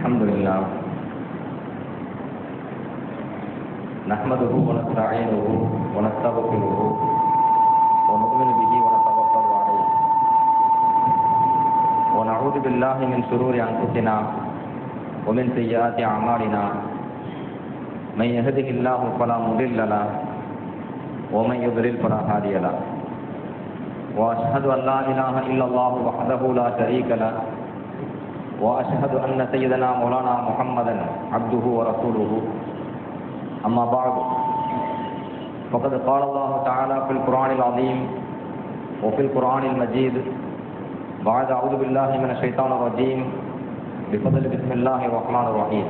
الحمد لله نحمده ونستعينه ونستغفره ونؤمن به ونتوكل عليه ونعوذ بالله من شرور أنفسنا ومن سيئات أعمالنا من يهده الله فلا مضل له ومن يضلل فلا هادي له واشهد ان لا اله الا الله وحده لا شريك له واشهد ان سيدنا مولانا محمدا عبده ورسوله اما بعد فقد قال الله تعالى في القران العظيم وفي القران المجيد بعد اعوذ بالله من الشيطان الرجيم بفضل بسم الله الرحمن الرحيم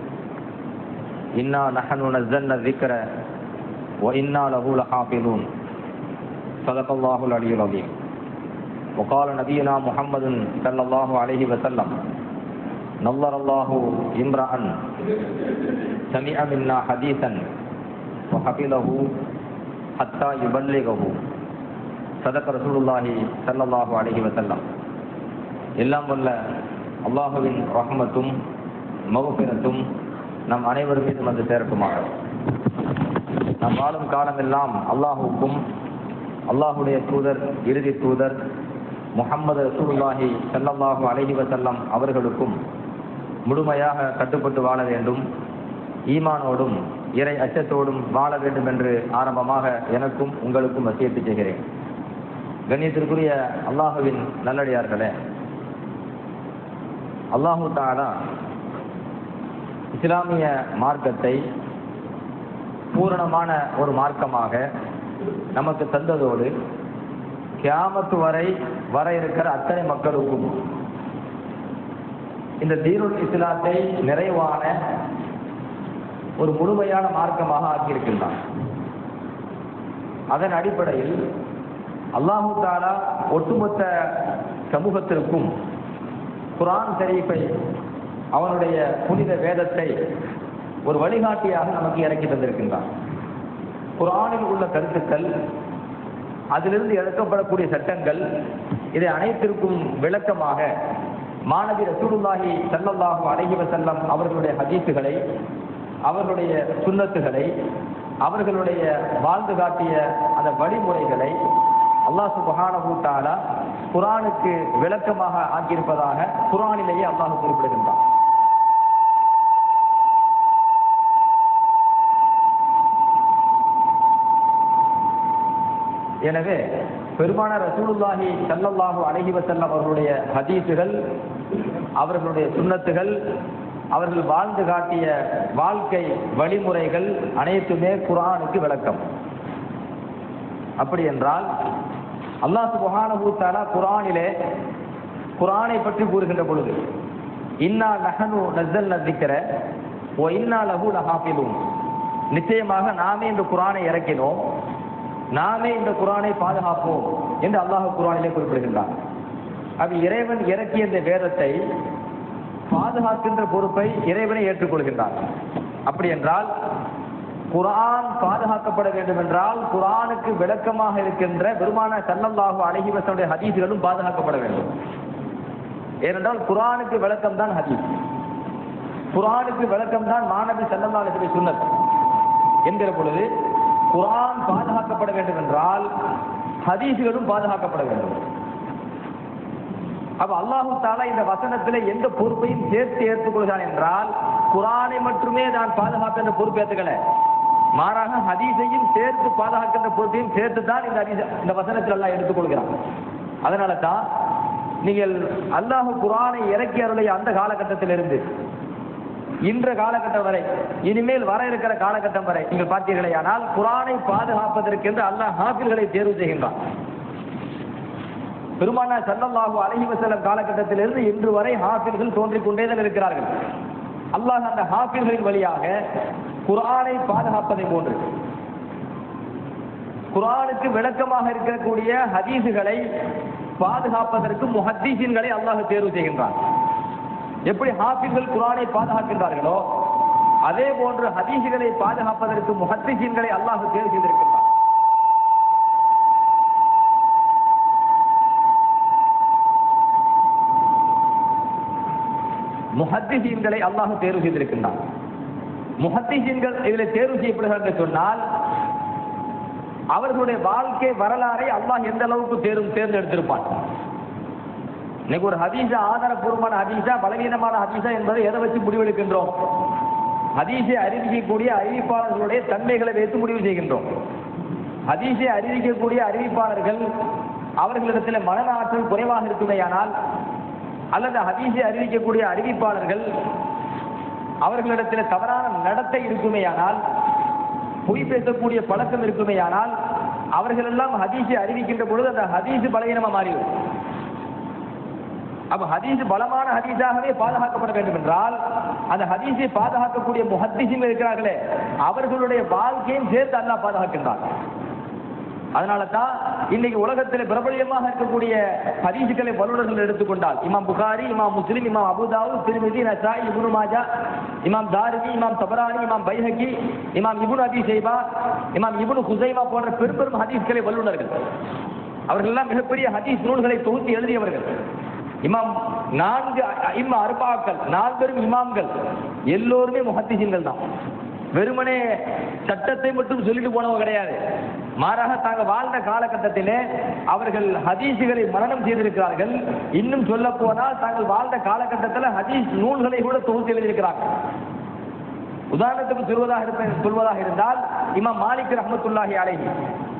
انا نحن نزلنا الذكر وانا له لحافظون صدق الله العلي العظيم وقال نبينا محمد صلى الله عليه وسلم نظر الله امرأ سمع منا حديثا وحفظه حتى يبلغه صدق رسول الله صلى الله عليه وسلم எல்லாம் வல்ல அல்லாஹுவின் ரஹ்மத்தும் மகுபிரத்தும் நம் அனைவரும் மீது வந்து சேரட்டுமாக நாம் வாழும் காலமெல்லாம் அல்லாஹுக்கும் அல்லாஹுடைய தூதர் இறுதி தூதர் முகம்மது ரசூலுல்லாஹி ஸல்லல்லாஹு அலைஹி வஸல்லம் அவர்களுக்கும் முழுமையாக கட்டுப்பட்டு வாழ வேண்டும் ஈமானோடும் இறை அச்சத்தோடும் வாழ வேண்டும் என்று ஆரம்பமாக எனக்கும் உங்களுக்கும் வசியத்து செய்கிறேன் கண்ணியத்திற்குரிய அல்லாஹுவின் நல்லடியார்களே அல்லாஹு தாலா இஸ்லாமிய மார்க்கத்தை பூரணமான ஒரு மார்க்கமாக நமக்கு தந்ததோடு கியாமத்து வரை வர இருக்கிற அத்தனை மக்களுக்கும் இந்த தீருல் இஸ்லாத்தை நிறைவான ஒரு முழுமையான மார்க்கமாக ஆக்கியிருக்கின்றான் அதன் அடிப்படையில் அல்லாஹு தாலா ஒட்டுமொத்த சமூகத்திற்கும் குரான் ஷரீஃபை அவனுடைய புனித வேதத்தை ஒரு வழிகாட்டியாக நமக்கு இறக்கி தந்திருக்கின்றான் குரானில் உள்ள கருத்துக்கள் அதிலிருந்து எடுக்கப்படக்கூடிய சட்டங்கள் இதை அனைத்திற்கும் விளக்கமாக மாணவி ரசூலுல்லாஹி சல்லல்லாஹு அலைஹி வஸல்லம் அவர்களுடைய ஹதீஸுகளை அவர்களுடைய சுன்னத்துகளை அவர்களுடைய வாழ்ந்து காட்டிய அந்த வழிமுறைகளை அல்லாஹ் சுபஹானஹு தஆலா குரானுக்கு விளக்கமாக ஆக்கியிருப்பதாக குரானிலேயே அல்லாஹ் குறிப்பிடுகின்றான் எனவே பெருமான ரசூலுல்லாஹி சல்லல்லாஹு அலைஹி வஸல்லம் அவர்களுடைய ஹதீஸுகள் அவர்களுடைய சுன்னத்துகள் அவர்கள் வாழ்ந்து காட்டிய வாழ்க்கை வழிமுறைகள் அனைத்துமே குரானுக்கு விளக்கம் அப்படி என்றால் அல்லாஹ் சுபஹானஹு தஆலா குரானிலே குரானை பற்றி கூறுகின்ற பொழுது இன்னா நஹனு நஸ்ஸல்ன திக்ர ஓ இன்னா லஹு லஹாஃபிலூன் நிச்சயமாக நாமே இந்த குரானை இறக்கினோம் நாமே இந்த குரானை பாதுகாப்போம் என்று அல்லாஹ் குரானிலே குறிப்பிடுகின்றார் அது இறைவன் இறக்கிய இந்த வேதத்தை பாதுகாக்கின்ற பொறுப்பை இறைவனை ஏற்றுக்கொள்கின்றார் அப்படி என்றால் குரான் பாதுகாக்கப்பட வேண்டும் என்றால் குரானுக்கு விளக்கமாக இருக்கின்ற பெருமான சல்லல்லாஹு அழகி வசனுடைய ஹதீஸ்களும் பாதுகாக்கப்பட வேண்டும் ஏனென்றால் குரானுக்கு விளக்கம் தான் ஹதீஸ் குரானுக்கு விளக்கம் தான் மாணவி சல்லல்லா அலிசபை சுன்னத் என்கிற பொழுது குரான் பாதுகாக்கப்பட வேண்டும் என்றால் ஹதீஸ்களும் பாதுகாக்கப்பட வேண்டும் அப்ப அல்லாஹு தாலா இந்த வசனத்தில் எந்த பொறுப்பையும் சேர்த்து ஏற்றுக்கொள்கிறான் என்றால் குரானை மட்டுமே நான் பாதுகாக்கின்ற பொறுப்பு ஏற்றுக்கல மாறாக ஹதீஸையும் சேர்த்து பாதுகாக்கின்ற பொறுப்பையும் சேர்த்து தான் இந்த ஹதீஸ் இந்த வசனத்தில் எல்லாம் எடுத்துக்கொள்கிறான் அதனால தான் நீங்கள் அல்லாஹு குரானை இறக்கி அருளைய அந்த காலகட்டத்திலிருந்து இன்ற காலகட்டம் வரை இனிமேல் வர இருக்கிற காலகட்டம் வரை நீங்கள் பார்த்தீர்களே ஆனால் குரானை பாதுகாப்பதற்கென்று அல்லாஹ் ஹாஃபில்களை தேர்வு செய்கின்றான் பெருமானா சல்லல்லாஹு அலைஹி வஸல்லம் காலகட்டத்திலிருந்து இன்று வரை ஹாஃபில்கள் தோன்றிக் கொண்டேதான் இருக்கிறார்கள் அல்லாஹ் அந்த ஹாஃபில்களின் வழியாக குரானை பாதுகாப்பதை போன்று குரானுக்கு விளக்கமாக இருக்கக்கூடிய ஹதீஸுகளை பாதுகாப்பதற்கு முஹத்தீசின்களை அல்லாஹ் தேர்வு செய்கின்றான் எப்படி ஹாஃபிஸ்கள் குரானை பாதுகாக்கின்றார்களோ அதே போன்று ஹதீசுகளை பாதுகாப்பதற்கு முஹத்திசீன்களை அல்லாஹ் தேர்வு செய்திருக்கின்றார் முஹத்திசீன்களை அல்லாஹ் தேர்வு செய்திருக்கின்றான் முஹத்திசீன்கள் இதில் தேர்வு செய்யப்படுகிறார் என்று சொன்னால் அவர்களுடைய வாழ்க்கை வரலாறை அல்லாஹ் எந்த அளவுக்கு தேர்வு தேர்ந்தெடுத்திருப்பான் இன்னைக்கு ஒரு ஹதீஸா ஆதாரப்பூர்வமான ஹதீஸா பலவீனமான ஹதீஸா என்பதை எதை வச்சு முடிவெடுக்கின்றோம் ஹதீஸை அறிவிக்கக்கூடிய அறிவிப்பாளர்களுடைய தன்மைகளை வைத்து முடிவு செய்கின்றோம் ஹதீஸை அறிவிக்கக்கூடிய அறிவிப்பாளர்கள் அவர்களிடத்தில் மன ஆற்றல் குறைவாக இருக்குமேயானால் அல்லது ஹதீஸை அறிவிக்கக்கூடிய அறிவிப்பாளர்கள் அவர்களிடத்தில் தவறான நடத்தை இருக்குமேயானால் பொய் பேசக்கூடிய பழக்கம் இருக்குமேயானால் அவர்கள் எல்லாம் ஹதீஸை அறிவிக்கின்ற பொழுது அந்த ஹதீஸ் பலவீனமா மாறிவிடும் அப்ப ஹதீஸ் பலமான ஹதீஸாகவே பாதுகாக்கப்பட வேண்டும் என்றால் அந்த ஹதீஸை பாதுகாக்கக்கூடிய முஹத்திசில் இருக்கிறார்களே அவர்களுடைய வாழ்க்கையும் சேர்த்து அல்லாஹ் பாதுகாக்கின்றான் அதனால தான் இன்னைக்கு உலகத்தில் பிரபலியமாக இருக்கக்கூடிய ஹதீஸுகளை வல்லுநர்கள் எடுத்துக்கொண்டால் இமாம் புகாரி இமாம் முஸ்லிம் இமாம் அபுதாவு திருமிதி நசாய் இபுனு மாஜா இமாம் தாரிமி இமாம் தபரானி இமாம் பைஹகி இமாம் இபுன் அபி சைபா இமாம் இபுனு ஹுசைமா போன்ற பெரும் பெரும் ஹதீஸ்களை வல்லுநர்கள் அவர்கள் எல்லாம் மிகப்பெரிய ஹதீஸ் நூல்களை தொகுத்து எழுதியவர்கள் இமாம் நான்கு இம்மா அர்பாக்கள் நால்வரும் இமாம்கள் எல்லோருமே முஹத்திசீன்கள் தான் வெறுமனே சட்டத்தை மட்டும் சொல்லிட்டு போனவங்க கிடையாது மாறாக தாங்க வாழ்ந்த காலகட்டத்திலே அவர்கள் ஹதீஸுகளை மரணம் செய்திருக்கிறார்கள் இன்னும் சொல்ல போனால் தாங்கள் வாழ்ந்த காலகட்டத்தில் ஹதீஸ் நூல்களை கூட தொகுத்து எழுதியிருக்கிறாங்க உதாரணத்துக்கு சொல்வதாக இருப்ப சொல்வதாக இருந்தால் இமாம் மாலிக் ரஹமத்துல்லாஹி அலைஹி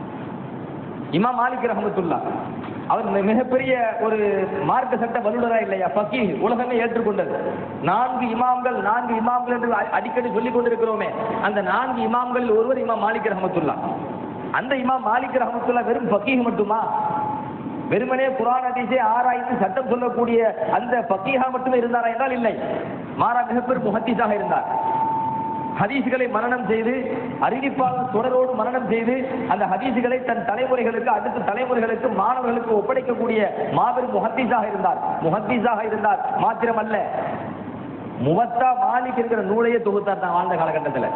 இமாம் மாலிக் ரஹமத்துல்லா அவர் மி- மிகப்பெரிய ஒரு மார்க்க சட்ட வல்லுநரா இல்லையா பக்கி உலகமே ஏற்றுக்கொண்டது நான்கு இமாம்கள் நான்கு இமாம்கள் என்று அ- அடிக்கடி சொல்லிக் கொண்டிருக்கிறோமே அந்த நான்கு இமாம்களில் ஒருவர் இமாம் மாலிக் ரஹமத்துல்லா அந்த இமாம் மாலிக் ரஹமத்துல்லா வெறும் பக்கீஹ் மட்டுமா வெறுமனே குரான் ஹதீஸை ஆராய்ந்து சட்டம் சொல்லக்கூடிய அந்த பக்கீஹா மட்டுமே இருந்தாரா என்றால் இல்லை மாறா மிகப்பெரும் முஹத்தீஸாக இருந்தார் ஹதீஸ்களை மரணம் செய்து அறிவிப்பாளர் தொடரோடு மரணம் செய்து அந்த ஹதீஸ்களை தன் தலைமுறைகளுக்கு அடுத்த தலைமுறைகளுக்கு மாணவர்களுக்கு ஒப்படைக்கக்கூடிய மாபெரும் முஹத்தீஸாக இருந்தார் முஹத்தீஸாக இருந்தார் மாத்திரமல்ல முவத்தா மாலிக் என்கிற நூலையே தொகுத்தார் தான் வாழ்ந்த காலகட்டத்தில்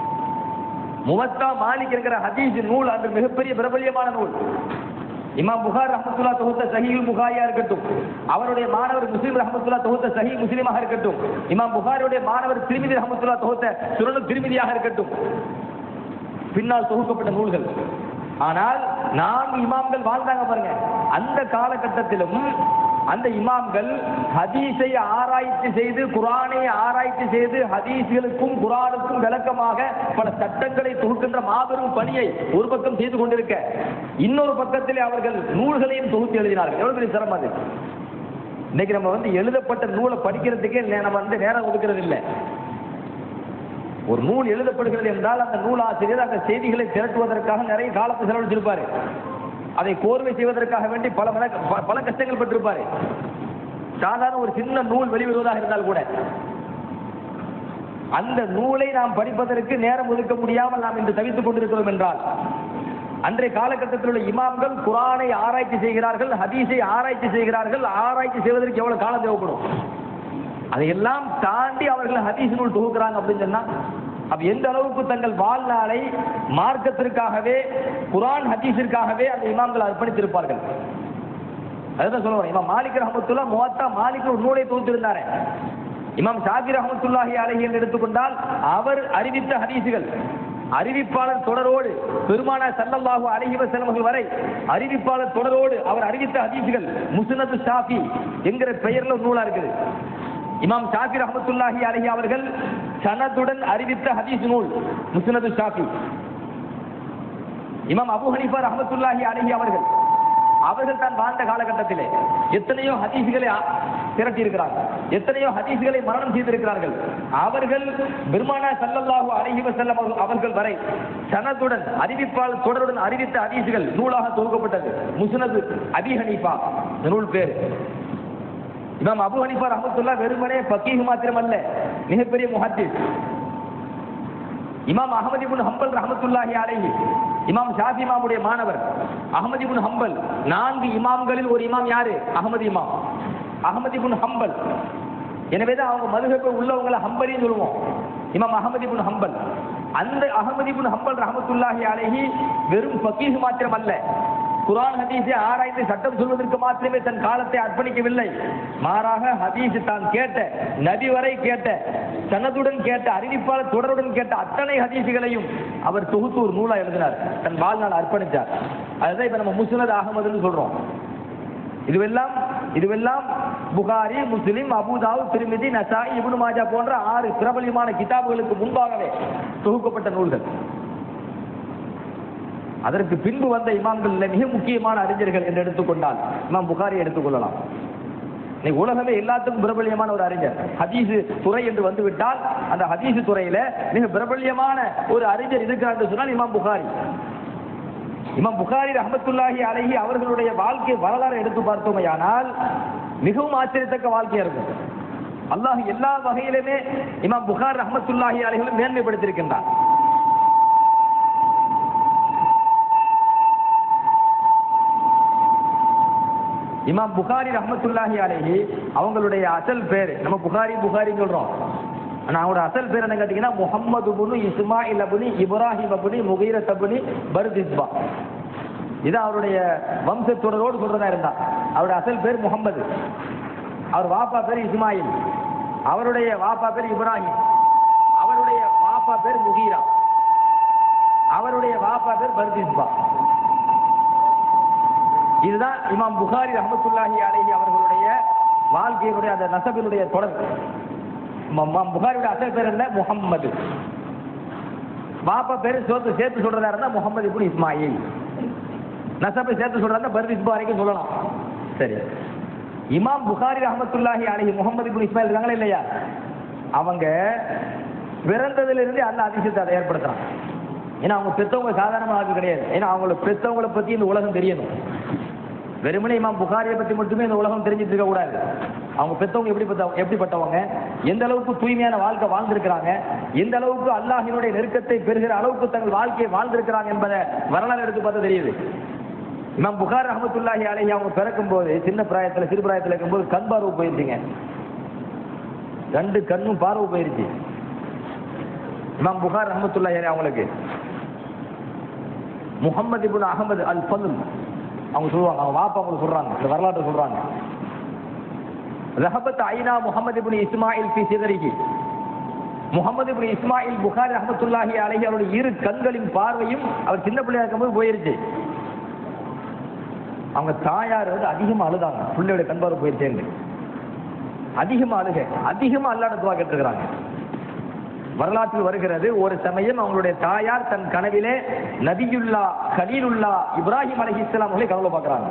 முவத்தா மாலிக் என்கிற ஹதீஸ் நூல் அன்று மிகப்பெரிய பிரபல்யமான நூல் இமாம் புகார் ரஹமத்துல்லா தொகுத்த சஹீல் புகாரியா இருக்கட்டும் அவருடைய மாணவர் முஸ்லிம் ரஹமத்துல்லா தொகுத்த சஹீல் முஸ்லிமாக இருக்கட்டும் இமாம் புகாரியுடைய மாணவர் திருமிதி ரஹமத்துல்லா தொகுத்த சுரனு திருமிதியாக இருக்கட்டும் பின்னால் தொகுக்கப்பட்ட நூல்கள் ஆனால் நான்கு இமாம்கள் வாழ்ந்தாங்க பாருங்க அந்த காலகட்டத்திலும் அந்த இமாம்கள் ஹதீஸை ஆராய்ச்சி செய்து குரானை ஆராய்ச்சி செய்து ஹதீஸ்களுக்கும் குரானுக்கும் விளக்கமாக பல சட்டங்களை தொகுக்கின்ற மாபெரும் பணியை ஒரு பக்கம் செய்து கொண்டிருக்க இன்னொரு பக்கத்திலே அவர்கள் நூல்களையும் தொகுத்து எழுதினார்கள் எவ்வளவு பெரிய சிரமம் அது இன்னைக்கு நம்ம வந்து எழுதப்பட்ட நூலை படிக்கிறதுக்கே நே- நம்ம வந்து நேரம் ஒதுக்குறது இல்லை ஒரு நூல் எழுதப்படுகிறது என்றால் அந்த நூல் ஆசிரியர் அந்த செய்திகளை திரட்டுவதற்காக நிறைய காலத்தை செலவழிச்சிருப்பாரு அதை கோர்வை செய்வதற்காக வேண்டி பல மன ப- பல கஷ்டங்கள் பட்டிருப்பாரு சாதாரண ஒரு சின்ன நூல் வெளிவருவதாக இருந்தால் கூட அந்த நூலை நாம் படிப்பதற்கு நேரம் ஒதுக்க முடியாமல் நாம் இன்று தவித்துக் கொண்டிருக்கிறோம் என்றால் அன்றைய காலகட்டத்தில் உள்ள இமாம்கள் குரானை ஆராய்ச்சி செய்கிறார்கள் ஹதீஸை ஆராய்ச்சி செய்கிறார்கள் ஆராய்ச்சி செய்வதற்கு எவ்வளவு காலம் தேவைப்படும் அதையெல்லாம் தாண்டி அவர்கள் ஹதீஸ் நூல் தொகுக்கிறாங்க அப்படின்னு சொன்னா அப்ப எந்த அளவுக்கு தங்கள் வாழ்நாளை மார்க்கத்திற்காகவே குரான் ஹதீஸிற்காகவே அந்த இமாம்கள் அர்ப்பணித்திருப்பார்கள் அதுதான் சொல்லுவாங்க இமாம் மாலிக் ரஹமத்துல்லா முவத்தா மாலிக் ஒரு நூலை தொகுத்திருந்தாரே இமாம் ஷாபி ரஹமத்துல்லாஹி அலைஹி என்று எடுத்துக்கொண்டால் அவர் அறிவித்த ஹதீஸுகள் அறிவிப்பாளர் தொடரோடு பெருமானார் ஸல்லல்லாஹு அலைஹி வஸல்லம் அவர்கள் வரை அறிவிப்பாளர் தொடரோடு அவர் அறிவித்த ஹதீஸுகள் முஸ்னது ஷாஃபி என்கிற பெயர்ல ஒரு நூலா இருக்குது இமாம் ஷாஃபி ரஹமத்துல்லாஹி அலைஹி அவர்கள் சனதுடன் அறிவித்த ஹதீஸ் நூல் முஸ்னது ஷாஃபி இமாம் அபு ஹனீஃபா ரஹமத்துல்லாஹி அலைஹி அவர்கள் அவர்கள் தான் வாழ்ந்த காலகட்டத்திலே எத்தனையோ ஹதீஸ்களை ஆ- திரட்டி இருக்கிறார்கள் எத்தனையோ ஹதீஸ்களை மரணம் செய்திருக்கிறார்கள் அவர்கள் பெருமானா ஸல்லல்லாஹு அலைஹி வஸல்லம் அவர்கள் அவர்கள் வரை சனதுடன் அறிவிப்பால் தொடருடன் அறிவித்த ஹதீஸ்கள் நூலாக தொகுக்கப்பட்டது முஸ்னது அபி ஹனீஃபா இந்த நூல் பேர் இமாம் அபு ஹனீஃபா ரஹமத்துல்லா வெறுமனே பக்கீஹ் மாத்திரமல்ல மிகப்பெரிய முஹத்திஸ் இமாம் அகமது இப்னு ஹம்பல் ரஹமத்துல்லாஹி அலைஹி இமாம் ஷாஃபி இமாமுடைய மாணவர் அகமது இப்னு ஹம்பல் நான்கு இமாம்களில் ஒரு இமாம் யாரு அகமது இமாம் அகமது இப்னு ஹம்பல் எனவே தான் அவங்க மதுகப்பை உள்ளவங்களை ஹம்பலின்னு சொல்லுவோம் இமாம் அகமது இப்னு ஹம்பல் அந்த அகமது இப்னு ஹம்பல் ரஹமத்துல்லாஹி அலைஹி வெறும் பக்கீஹ் மாத்திரம் அல்ல குர்ஆன் ஹதீஸை ஆராய்ந்து சட்டம் சொல்வதற்கு மாத்திரமே தன் காலத்தை அர்ப்பணிக்கவில்லை மாறாக ஹதீஸ் தான் கேட்ட நபி வரை கேட்ட சனதுடன் கேட்ட அறிவிப்பாளர் தொடருடன் கேட்ட அத்தனை ஹதீசுகளையும் அவர் தொகுத்து ஒரு நூலா எழுதினார் தன் வாழ்நாள் அர்ப்பணித்தார் அதுதான் இப்ப நம்ம முஸ்னத் அகமதுன்னு சொல்றோம் இதுவெல்லாம் இதுவெல்லாம் புகாரி முஸ்லிம் அபுதாவு திருமிதி நசாய் இப்னு மாஜா போன்ற ஆறு பிரபலியமான கிதாபுகளுக்கு முன்பாகவே தொகுக்கப்பட்ட நூல்கள் அதற்கு பின்பு வந்த இமாம்கள் மிக முக்கியமான அறிஞர்கள் என்று எடுத்துக்கொண்டால் இமாம் புகாரி எடுத்துக்கொள்ளலாம் இன்னைக்கு உலகமே எல்லாத்துக்கும் பிரபல்யமான ஒரு அறிஞர் ஹதீஸ் துறை என்று வந்துவிட்டால் அந்த ஹதீஸ் துறையில மிக பிரபல்யமான ஒரு அறிஞர் இருக்கிறார் என்று சொன்னால் இமாம் புகாரி இமாம் புகாரி ரஹமத்துல்லாஹி அலைஹி அவர்களுடைய வாழ்க்கை வரலாறு எடுத்து பார்த்தோமையானால் மிகவும் ஆச்சரியத்தக்க வாழ்க்கையா இருக்கும் அல்லாஹ் எல்லா வகையிலுமே இமாம் புகார் ரஹமத்துல்லாஹி அலைஹிலும் மேன்மைப்படுத்தியிருக்கின்றார் இமாம் புகாரி ரஹமத்துல்லாஹி அலைஹி அவங்களுடைய அசல் பேர் நம்ம புகாரி புகாரி சொல்றோம் ஆனா அவங்களோட அசல் பேர் என்ன கேட்டீங்கன்னா முகம்மது புனு இஸ்மாயில் அபுனி இப்ராஹிம் அபுனி முகீரத் அபுனி பர்திஸ்பா இது அவருடைய வம்சத்தொடரோடு சொல்றதா இருந்தா அவருடைய அசல் பேர் முகம்மது அவர் வாப்பா பேர் இஸ்மாயில் அவருடைய வாப்பா பேர் இப்ராஹிம் அவருடைய வாப்பா பேர் முகீரா அவருடைய வாப்பா பேர் பர்திஸ்பா இதுதான் இமாம் புகாரி ரஹமத்துல்லாஹி அலைஹி அவர்களுடைய வாழ்க்கையினுடைய அந்த நசபினுடைய தொடர் ம- ம- புகாரியுடைய அசல் பேர் என்ன முகம்மது பாப்பா பேரு சேர்த்து சேர்த்து சொல்றதா இருந்தா முகமது இப்னு இஸ்மாயில் நசபை சேர்த்து சொல்றதா இருந்தா பர்தி இஸ்மா வரைக்கும் சொல்லலாம் சரி இமாம் புகாரி ரஹமத்துல்லாஹி அலைஹி முகமது இப்னு இஸ்மாயில் இருக்காங்களா இல்லையா அவங்க பிறந்ததுல இருந்து அந்த அதிசயத்தை அதை ஏற்படுத்துறான் ஏன்னா அவங்க பெத்தவங்க சாதாரண ஆள் கிடையாது ஏன்னா அவங்கள பெத்தவங்கள பத்தி இந்த உலகம் தெரியணும் வெறுமனே இமாம் புகாரியை பத்தி மட்டுமே இந்த உலகம் தெரிஞ்சிட்டு இருக்க கூடாது அவங்க பெத்தவங்க எப்படிப்பட்ட எப்படிப்பட்டவங்க எந்த அளவுக்கு தூய்மையான வாழ்க்கை வாழ்ந்திருக்கிறாங்க எந்த அளவுக்கு அல்லாஹினுடைய நெருக்கத்தை பெறுகிற அளவுக்கு தங்கள் வாழ்க்கையை வாழ்ந்திருக்கிறாங்க என்பதை வரலாறு எடுத்து பார்த்தா தெரியுது இமாம் புகார் ரஹமத்துல்லாஹி அலைஹி அவங்க பிறக்கும் போது சின்ன பிராயத்துல சிறு பிராயத்துல இருக்கும்போது கண் பார்வை போயிருச்சுங்க ரெண்டு கண்ணும் பார்வை போயிருச்சு இமாம் புகார் ரஹமத்துல்லாஹி அலைஹி அவங்களுக்கு முகமது இப்னு அகமது அல் ஃபதுல் அவங்க சொல்லுவாங்க அவங்க வாப்பா அவங்க சொல்றாங்க இந்த வரலாற்றை சொல்றாங்க ரஹபத் ஐனா முகமது இப்னு இஸ்மாயில் ஃபி சிதரிஹி முகமது இப்னு இஸ்மாயில் புகாரி ரஹமத்துல்லாஹி அலைஹி அவருடைய இரு கண்களின் பார்வையும் அவர் சின்ன பிள்ளையா இருக்கும்போது போயிருச்சு அவங்க தாயார் வந்து அதிகமா அழுதாங்க பிள்ளையோட கண் பார்வை போயிருச்சேன்னு அதிகமா அழுக அதிகமா அல்லாட துவா கேட்டிருக்கிறாங்க வரலாற்றில் வருகிறது ஒரு சமயம் அவங்களுடைய தாயார் தன் கனவிலே நபியுல்லா கலீலுல்லா இப்ராஹிம் அலைஹிஸ்ஸலாம் அவர்களை கனவுல பார்க்கறாங்க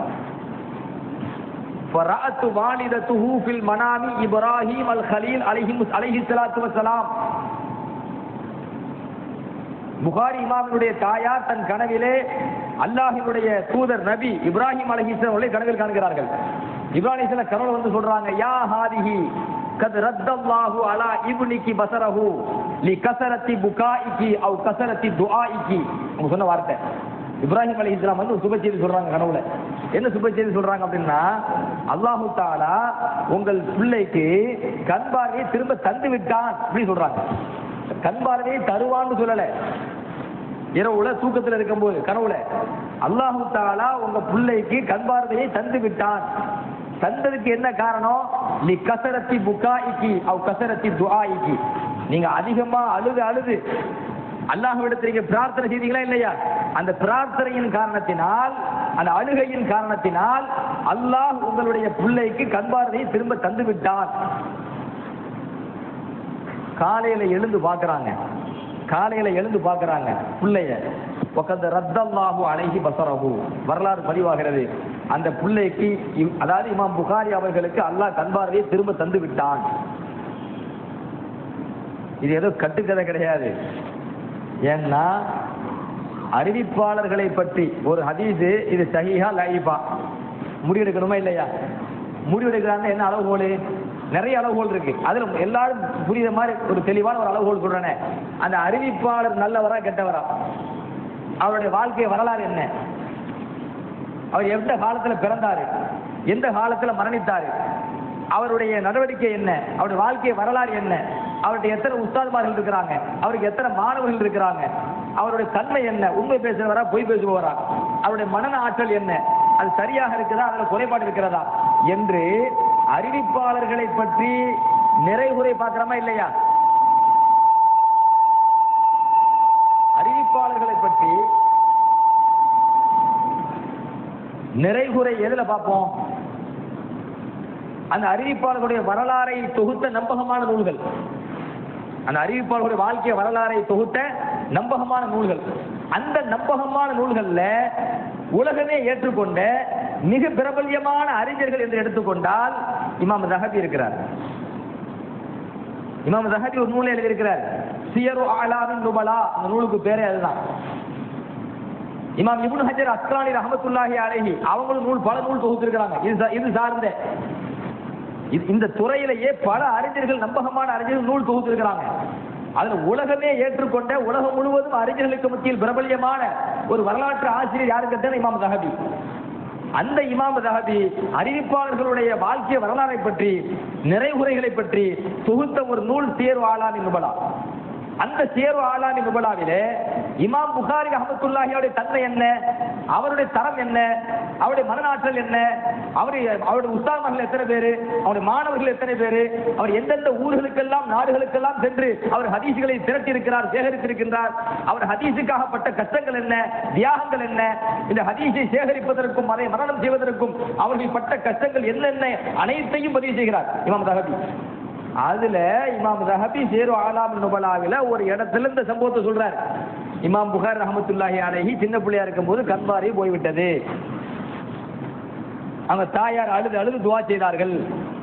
فرأت والدته في المنام إبراهيم الخليل عليه عليه الصلاة والسلام புகாரி இமாமினுடைய தாயார் தன் கனவிலே அல்லாஹினுடைய தூதர் நபி இப்ராஹிம் அலைஹிஸ்ஸலாம் அவர்களை கனவில் காண்கிறார்கள் இப்ராஹிம் அலைஹிஸ்ஸலாம் கனவுல வந்து சொல்றாங்க யா ஹாதிஹி கத் ரத்தல்லாஹு அலா இப்னிகி பஸரஹு லி கஸரத்தி புகாயிகி அவ் கஸரத்தி துஆயிகி அவங்க சொன்ன வார்த்தை இப்ராஹிம் அலைஹிஸ்ஸலாம் வந்து ஒரு சுப செய்தி சொல்றாங்க கனவுல என்ன சுப செய்தி சொல்றாங்க அப்படின்னா அல்லாஹு தாலா உங்கள் பிள்ளைக்கு கண் பார்வையை திரும்ப தந்து விட்டான் அப்படி சொல்றாங்க கண் பார்வையை தருவான்னு சொல்லல இரவுல தூக்கத்துல இருக்கும்போது கனவுல அல்லாஹு தாலா உங்க பிள்ளைக்கு கண் பார்வையை தந்து விட்டான் தந்ததுக்கு என்ன காரணம் நீ கசரத்தி புகாய்க்கு அவ் கசரத்தி துஆய்க்கு நீங்க அதிகமா அழுது அழுது அல்லாஹ்விடத்தில் நீங்க பிரார்த்தனை செய்தீங்களா இல்லையா அந்த பிரார்த்தனையின் காரணத்தினால் அந்த அழுகையின் காரணத்தினால் அல்லாஹ் உங்களுடைய பிள்ளைக்கு கண் பார்வையை திரும்ப தந்து விட்டான் காலையில எழுந்து பார்க்கறாங்க காலையில எழுந்து பார்க்கறாங்க பிள்ளைய உக்கந்த ரத்தல்லாஹு அலைஹி பசரஹு வரலாறு பதிவாகிறது அந்த பிள்ளைக்கு இவ்- அதாவது இமாம் புகாரி அவர்களுக்கு அல்லாஹ் கண்பார்வையை திரும்ப தந்து விட்டான் இது ஏதோ கட்டுக்கதை கிடையாது ஏன்னா அறிவிப்பாளர்களை பற்றி ஒரு ஹதீஸ் இது சஹீஹா லைஃபா முடிவெடுக்கணுமா இல்லையா முடிவெடுக்கிறாங்க என்ன அளவுகோல் நிறைய அளவுகோல் இருக்கு அதுல எல்லாரும் புரியுற மாதிரி ஒரு தெளிவான ஒரு அளவுகோல் சொல்றேனே அந்த அறிவிப்பாளர் நல்லவரா கெட்டவரா அவருடைய வாழ்க்கை வரலாறு என்ன அவர் எந்த காலத்துல பிறந்தாரு எந்த காலத்துல மரணித்தாரு அவருடைய நடவடிக்கை என்ன அவருடைய வாழ்க்கை வரலாறு என்ன அவருடைய எத்தனை உஸ்தாதுமார்கள் இருக்கிறாங்க அவருக்கு எத்தனை மாணவர்கள் இருக்கிறாங்க அவருடைய தன்மை என்ன உண்மை பேசுறவரா பொய் பேசுபவரா அவருடைய மனன ஆற்றல் என்ன அது சரியாக இருக்குதா அதுல குறைபாடு இருக்கிறதா என்று அறிவிப்பாளர்களை பற்றி நிறைகுறை பார்க்கிறோமா இல்லையா அறிவிப்பாளர்களை பற்றி நிறைகுறை எதுல பார்ப்போம் அந்த அறிவிப்பாளர்களுடைய வரலாறை தொகுத்த நம்பகமான நூல்கள் அந்த அறிவிப்பாளர்களுடைய வாழ்க்கை வரலாறை தொகுத்த நம்பகமான நூல்கள் அந்த நம்பகமான நூல்கள்ல உலகமே ஏற்றுக்கொண்ட மிக பிரபல்யமான அறிஞர்கள் என்று எடுத்துக்கொண்டால் இமாம் ரஹபி இருக்கிறார் இமாம் ரஹபி ஒரு நூலை எழுதியிருக்கிறார் சியரு ஆலாமின் நுபலா அந்த நூலுக்கு பேரே அதுதான் இமாம் இப்னு ஹஜர் அஸ்கலானி ரஹமத்துல்லாஹி அலைஹி அவங்களும் நூல் பல நூல் தொகுத்திருக்கிறாங்க இது சா- இது சார்ந்த இது- இந்த துறையிலேயே பல அறிஞர்கள் நம்பகமான அறிஞர்கள் நூல் தொகுத்திருக்கிறாங்க அதுல உலகமே ஏற்றுக்கொண்ட உலகம் முழுவதும் அறிஞர்களுக்கு மத்தியில் பிரபல்யமான ஒரு வரலாற்று ஆசிரியர் யாருக்கு கேட்டா இமாம் தஹபி அந்த இமாம் தஹபி அறிவிப்பாளர்களுடைய வாழ்க்கை வரலாறை பற்றி நிறைவுரைகளை பற்றி தொகுத்த ஒரு நூல் தேர்வு ஆளாமி நுபலா அந்த தேர்வு ஆளாமி நுபலாவிலே இமாம் புகாரி அஹமத்துல்லாஹியோடைய தன்மை என்ன அவருடைய தரம் என்ன அவருடைய மனநாற்றல் என்ன அவருடைய அவருடைய உஸ்தாதர்கள் எத்தனை பேரு அவருடைய மாணவர்கள் எத்தனை பேரு அவர் எந்தெந்த ஊர்களுக்கெல்லாம் நாடுகளுக்கெல்லாம் சென்று அவர் ஹதீசுகளை திரட்டி இருக்கிறார் சேகரித்திருக்கின்றார் அவர் ஹதீஸுக்காகப்பட்ட கஷ்டங்கள் என்ன தியாகங்கள் என்ன இந்த ஹதீஸை சேகரிப்பதற்கும் அதை மரணம் செய்வதற்கும் அவர்கள் பட்ட கஷ்டங்கள் என்னென்ன அனைத்தையும் பதிவு செய்கிறார் இமாம் தஹபி அதுல இமாம் ரஹபி சேரு ஆலாம் நுபலாவில ஒரு இடத்துல இந்த சம்பவத்தை சொல்றார் இமாம் புகார் ரஹமத்துல்லாஹி அலைஹி சின்ன பிள்ளையா இருக்கும்போது கண்பாரி போய்விட்டது அவங்க தாயார் அழுது அழுது துவா செய்தார்கள்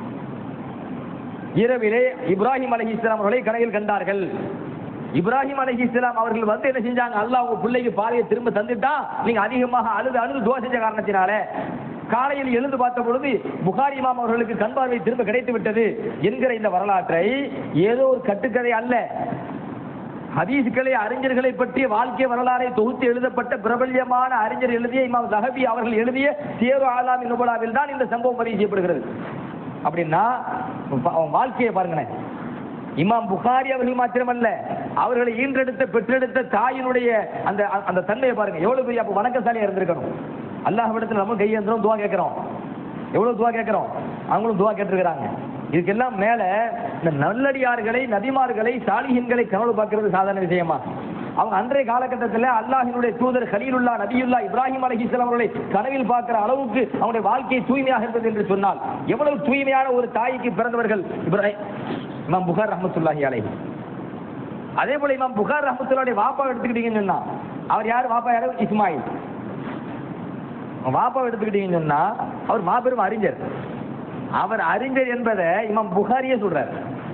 இரவிலே இப்ராஹிம் அலஹி இஸ்லாம் அவர்களை கடையில் கண்டார்கள் இப்ராஹிம் அலஹி இஸ்லாம் அவர்கள் வந்து என்ன செஞ்சாங்க அல்லாஹ் உங்க பிள்ளைக்கு பாதையை திரும்ப தந்துட்டா நீங்க அதிகமாக அழுது அழுது துவா செஞ்ச காரணத்தினால காலையில் எழுந்து பார்த்த பொழுது புகாரி இமாம் அவர்களுக்கு கண் பார்வை திரும்ப கிடைத்து விட்டது என்கிற இந்த வரலாற்றை ஏதோ ஒரு கட்டுக்கதை அல்ல ஹதீஸ்களை அறிஞர்களை பற்றிய வாழ்க்கை வரலாறை தொகுத்து எழுதப்பட்ட பிரபல்யமான அறிஞர் எழுதிய இமாம் தஹபி அவர்கள் எழுதிய தேர்வு ஆலாமி நுபலாவில் தான் இந்த சம்பவம் பதிவு செய்யப்படுகிறது அப்படின்னா ப- அவன் வாழ்க்கையை பாருங்களேன் இமாம் புகாரி அவர்கள் மாத்திரமல்ல அவர்களை ஈன்றெடுத்த பெற்றெடுத்த தாயினுடைய அந்த அந்த தன்மையை பாருங்க எவ்வளவு பெரிய அப்ப வணக்கசாலியா இருந்திருக்கணும் அல்லாஹ்விடத்தில் நம்ம கையேந்திரம் துவா கேட்கிறோம் எவ்வளவு துவா கேட்கிறோம் அவங்களும் துவா கேட்டிருக்கிறாங்க இதுக்கெல்லாம் மேல இந்த நல்லடியார்களை நபிமார்களை சாலிஹின்களை கனவு பார்க்கிறது சாதாரண விஷயமா அவங்க அன்றைய காலகட்டத்தில் அல்லாஹினுடைய தூதர் கலீலுல்லா நபியுல்லா இப்ராஹிம் அலைஹிஸ்ஸலாம் அவர்களை கனவில் பார்க்கிற அளவுக்கு அவங்களுடைய வாழ்க்கை தூய்மையாக இருந்தது என்று சொன்னால் எவ்வளவு தூய்மையான ஒரு தாய்க்கு பிறந்தவர்கள் இப்ராஹிம் இமாம் புகார் ரஹமத்துல்லாஹி அலைஹி அதே போல இமாம் புகார் ரஹமத்துல்லாஹி வாப்பா எடுத்துக்கிட்டீங்கன்னு சொன்னா அவர் யார் வாப்பா யாரு இஸ்மாயில் வாப்பா எடுத்துக்கிட்டீங்கன்னு சொன்னா அவர் மாபெரும் அறிஞர் அவர் அறிஞர் என்பதை இமாம் புகாரியே சொல்றார்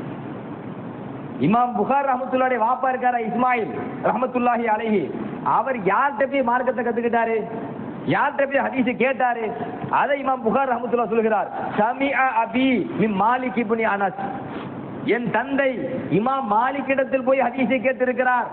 இமாம் புகார் ரஹமத்துல்லாஹி வாப்பா இருக்காரா இஸ்மாயில் ரஹமத்துல்லாஹி அலைஹி அவர் யார்கிட்ட போய் மார்க்கத்தை கத்துக்கிட்டாரு யார்கிட்ட போய் ஹதீஸ் கேட்டாரு அதை இமாம் புகார் ரஹமத்துல்லாஹ் சொல்கிறார் சமிஅ அபி மின் மாலிக் இப்னு அனஸ் என் தந்தை இமாம் மாலிக் இடத்தில் போய் ஹதீஸை கேட்டிருக்கிறார்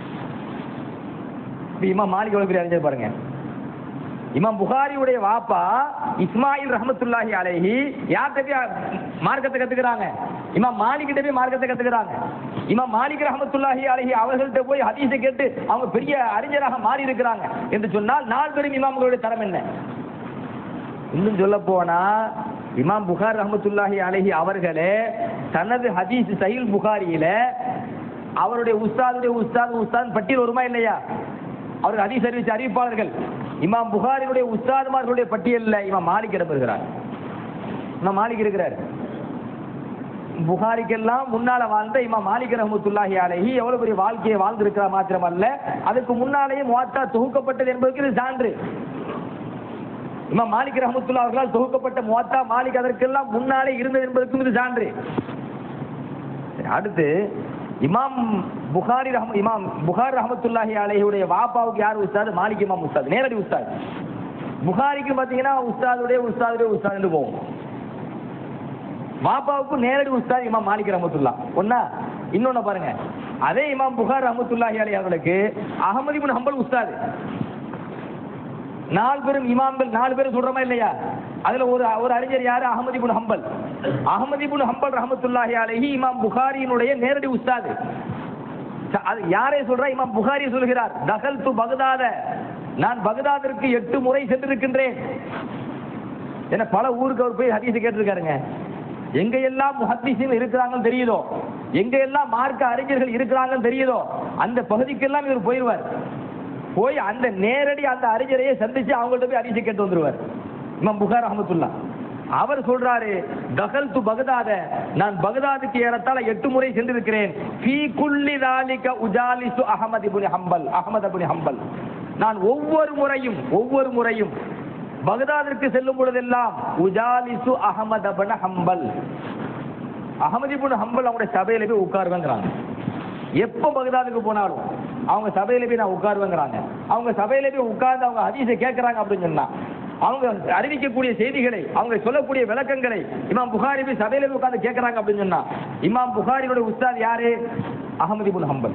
இப்ப இமாம் மாலிக் எவ்வளவு பெரிய அறிஞர் பாருங்க இமாம் புகாரியுடைய வாப்பா இஸ்மாயில் ரஹமத்துல்லாஹி அலைஹி யார்கிட்ட போய் மார்க்கத்தை கத்துக்கிறாங்க இமாம் மாலிக் கிட்ட போய் மார்க்கத்தை கத்துக்கிறாங்க இமாம் மாலிக் ரஹமத்துல்லாஹி அலைஹி அவர்கள்ட்ட போய் ஹதீஸை கேட்டு அவங்க பெரிய அறிஞராக மாறி இருக்கிறாங்க என்று சொன்னால் நாலு பெரும் இமாம்களுடைய தரம் என்ன இன்னும் சொல்ல போனா இமாம் புகார் ரஹமத்துல்லாஹி அலைஹி அவர்களே தனது ஹதீஸ் சஹீல் புகாரியில அவருடைய உஸ்தாதுடைய உஸ்தாத் உஸ்தாத் பட்டியல் வருமா இல்லையா அவர்கள் ஹதீஸ் அறிவிச்ச அறிவிப்பாளர்கள் இமாம் புகாரினுடைய உஸ்தாதுமார்களுடைய பட்டியல்ல இமாம் மாலிக் இடம்பெறுகிறார் இமாம் மாலிக் இருக்கிறார் புகாரிக்கெல்லாம் முன்னால வாழ்ந்த இமாம் மாலிக் ரஹமத்துல்லாஹி அலைஹி எவ்வளவு பெரிய வாழ்க்கையை வாழ்ந்திருக்கிறார் மாத்திரமல்ல அதுக்கு முன்னாலேயே முவாத்தா தொகுக்கப்பட்டது என்பதற்கு இது சான்று இமாம் மாலிக் ரஹமத்துல்லா அவர்களால் தொகுக்கப்பட்ட முவாத்தா மாலிக் அதற்கெல்லாம் முன்னாலே இருந்தது என்பதற்கும் இது சான்று சரி, அடுத்து இமாம் புகாரி ரஹம் இமாம் புகார் ரஹமத்துல்லாஹி அலைஹியுடைய வாப்பாவுக்கு யார் உஸ்தாது மாலிக் இமாம் உஸ்தாத் நேரடி உஸ்தாத் புகாரிக்கு பாத்தீங்கன்னா உஸ்தாதுடைய உஸ்தாதுடைய உஸ்தாதுன்னு போகும் வாப்பாவுக்கு நேரடி உஸ்தாத் இமாம் மாலிக் ரஹமத்துல்லா ஒன்னா இன்னொன்னு பாருங்க அதே இமாம் புகார் ரஹமத்துல்லாஹி அலைஹி அவர்களுக்கு அகமது இப்னு ஹம்பல் உஸ்தாது நாலு பேரும் இமாம்கள் நாலு பேரும் சொல்றோமா இல்லையா அதுல ஒரு ஒரு அறிஞர் யாரு அகமது இப்னு ஹம்பல் அகமது இப்னு ஹம்பல் ரஹமத்துல்லாஹி அலைஹி இமாம் புகாரியினுடைய நேரடி உஸ்தாது ச- அது யாரை சொல்றா இமாம் புகாரி சொல்கிறார் தகல் து பகதாத நான் பகதாதிற்கு எட்டு முறை சென்றிருக்கின்றேன் ஏன்னா பல ஊருக்கு அவர் போய் ஹதீஸ் கேட்டிருக்காருங்க எங்க எல்லாம் முஹத்திஸின் இருக்கிறாங்கன்னு தெரியுதோ எங்க எல்லாம் மார்க்க அறிஞர்கள் இருக்கிறாங்கன்னு தெரியுதோ அந்த பகுதிக்கெல்லாம் இவர் போயிடுவார் போய் அந்த நேரடி அந்த அறிஞரையே சந்திச்சு அவங்கள்ட்ட போய் ஹதீஸ் கேட்டு வந்துருவார் இமாம் புகார் அஹமத்துல்லா அவர் சொல்றாரு தகல் து பகதாத நான் பகதாதுக்கு ஏறத்தாழ எட்டு முறை சென்றிருக்கிறேன் ஃபீ குல்லி தாலிக உஜாலிசு அஹமது இப்னு ஹம்பல் அஹமது இப்னு ஹம்பல் நான் ஒவ்வொரு முறையும் ஒவ்வொரு முறையும் பகதாதிற்கு செல்லும் பொழுதெல்லாம் உஜாலிசு அஹமது இப்னு ஹம்பல் அஹமது இப்னு ஹம்பல் அவங்களுடைய சபையில போய் உட்காருவேங்கிறாங்க எப்போ பகதாதுக்கு போனாலும் அவங்க சபையில போய் நான் உட்காருவேங்கிறாங்க அவங்க சபையில போய் உட்கார்ந்து அவங்க ஹதீஸை கேட்கறாங்க அப்படின்னு சொன்னா அவங்க அறிவிக்கக்கூடிய செய்திகளை அவங்க சொல்லக்கூடிய விளக்கங்களை இமாம் புகாரி போய் சபையில போய் உட்கார்ந்து கேட்கறாங்க அப்படின்னு சொன்னா இமாம் புகாரியோட உஸ்தாத் யாரு அகமது இப்னு ஹம்பல்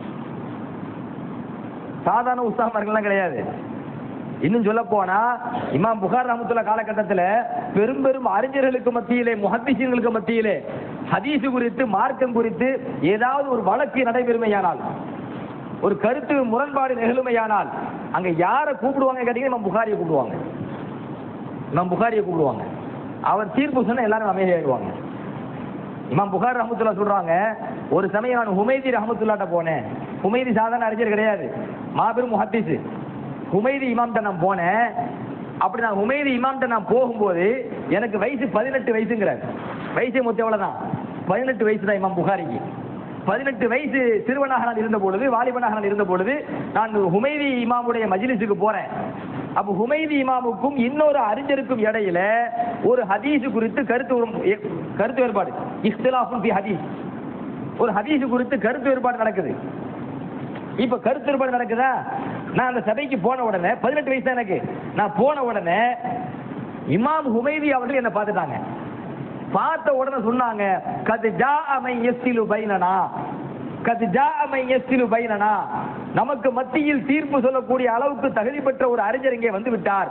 சாதாரண உஸ்தாமார்கள்லாம் கிடையாது இன்னும் சொல்ல போனா இமாம் புகார் ரஹமத்துல்லா காலகட்டத்தில் பெரும் பெரும் அறிஞர்களுக்கு மத்தியிலே முஹத்திசீன்களுக்கு மத்தியிலே ஹதீஸ் குறித்து மார்க்கம் குறித்து ஏதாவது ஒரு வழக்கு நடைபெறுமையானால் ஒரு கருத்து முரண்பாடு நிகழுமையானால் அங்க யாரை கூப்பிடுவாங்க கேட்டீங்கன்னா இமாம் புகாரியை கூப்பிடுவாங்க இமாம் புகாரியை கூப்பிடுவாங்க அவர் தீர்ப்பு சொன்னா எல்லாரும் அமைதியாயிடுவாங்க இமாம் புகார் ரஹமத்துல்லா சொல்றாங்க ஒரு சமயம் நான் ஹுமைதி ரஹமத்துல்லாட்ட போனேன் ஹுமைதி சாதாரண அறிஞர் கிடையாது மாபெரும் முஹத்திஸ் ஹுமைதி இமாம்கிட்ட நான் போனேன் அப்படி நான் ஹுமைதி இமாம்கிட்ட நான் போகும்போது எனக்கு வயசு பதினெட்டு வயசுங்கிறார் வயசே மொத்தம் எவ்வளவுதான் பதினெட்டு வயசு தான் இமாம் புகாரிக்கு பதினெட்டு வயசு சிறுவனாக நான் இருந்த பொழுது வாலிபனாக நான் இருந்த பொழுது நான் ஹுமைதி இமாமுடைய மஜ்லிஸுக்கு போறேன் அப்ப ஹுமைதி இமாமுக்கும் இன்னொரு அறிஞருக்கும் இடையில ஒரு ஹதீஸ் குறித்து கருத்து ஒரு- எ- கருத்து வேறுபாடு இஃப்திலாஃபுன் ஃபி ஹதீஸ் ஒரு ஹதீஸ் குறித்து கருத்து வேறுபாடு நடக்குது இப்ப கருத்து வேறுபாடு நடக்குதா நான் அந்த சபைக்கு போன உடனே பதினெட்டு வயசு தான் எனக்கு நான் போன உடனே இமாம் ஹுமைதி அவர்கள் என்ன பார்த்துட்டாங்க பார்த்த உடனே சொன்னாங்க கது ஜா அமை எஸ்திலு பைனனா கது ஜா அமை எஸ்திலு பைனனா நமக்கு மத்தியில் தீர்ப்பு சொல்லக்கூடிய அளவுக்கு தகுதி பெற்ற ஒரு அறிஞர் இங்கே வந்து விட்டார்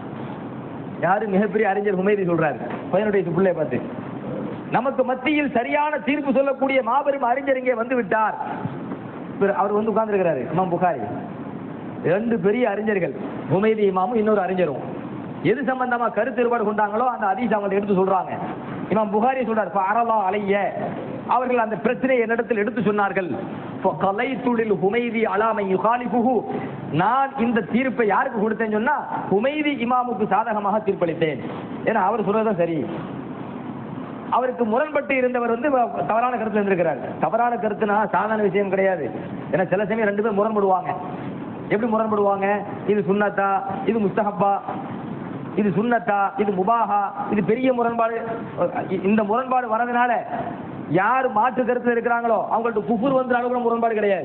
யாரு மிகப்பெரிய அறிஞர் ஹுமைதி சொல்றாரு பதினெட்டு வயசு பிள்ளைய பார்த்து நமக்கு மத்தியில் சரியான தீர்ப்பு சொல்லக்கூடிய மாபெரும் அறிஞர் இங்கே வந்து விட்டார் இவர் அவர் வந்து உட்கார்ந்துருக்கிறாரு இமாம் புகாரி ரெண்டு பெரிய அறிஞர்கள் ஹுமைதி இமாமும் இன்னொரு அறிஞரும் எது சம்பந்தமா கருத்து வேறுபாடு கொண்டாங்களோ அந்த அதீஸ் அவங்கள்ட்ட எடுத்து சொல்றாங்க இமாம் புகாரி சொல்றார் அரலா அலைய அவர்கள் அந்த பிரச்சனையை என்னிடத்தில் எடுத்து சொன்னார்கள் கலைத்துளில் ஹுமைதி அலாமை யுகாலிபுகு நான் இந்த தீர்ப்பை யாருக்கு கொடுத்தேன்னு சொன்னா ஹுமைதி இமாமுக்கு சாதகமாக தீர்ப்பளித்தேன் ஏன்னா அவர் சொல்றதுதான் சரி அவருக்கு முரண்பட்டு இருந்தவர் வந்து தவறான கருத்துல இருந்திருக்கிறார் தவறான கருத்துனா சாதாரண விஷயம் கிடையாது ஏன்னா சில சமயம் ரெண்டு பேரும் முரண்படுவாங்க எப்படி முரண்படுவாங்க இது சுன்னத்தா இது முஸ்தஹப்பா இது சுன்னத்தா இது முபாஹா இது பெரிய முரண்பாடு இந்த முரண்பாடு வரதுனால யார் மாற்று கருத்துல இருக்கிறாங்களோ அவங்கள்ட்ட குஃபுர் வந்து அளவுல முரண்பாடு கிடையாது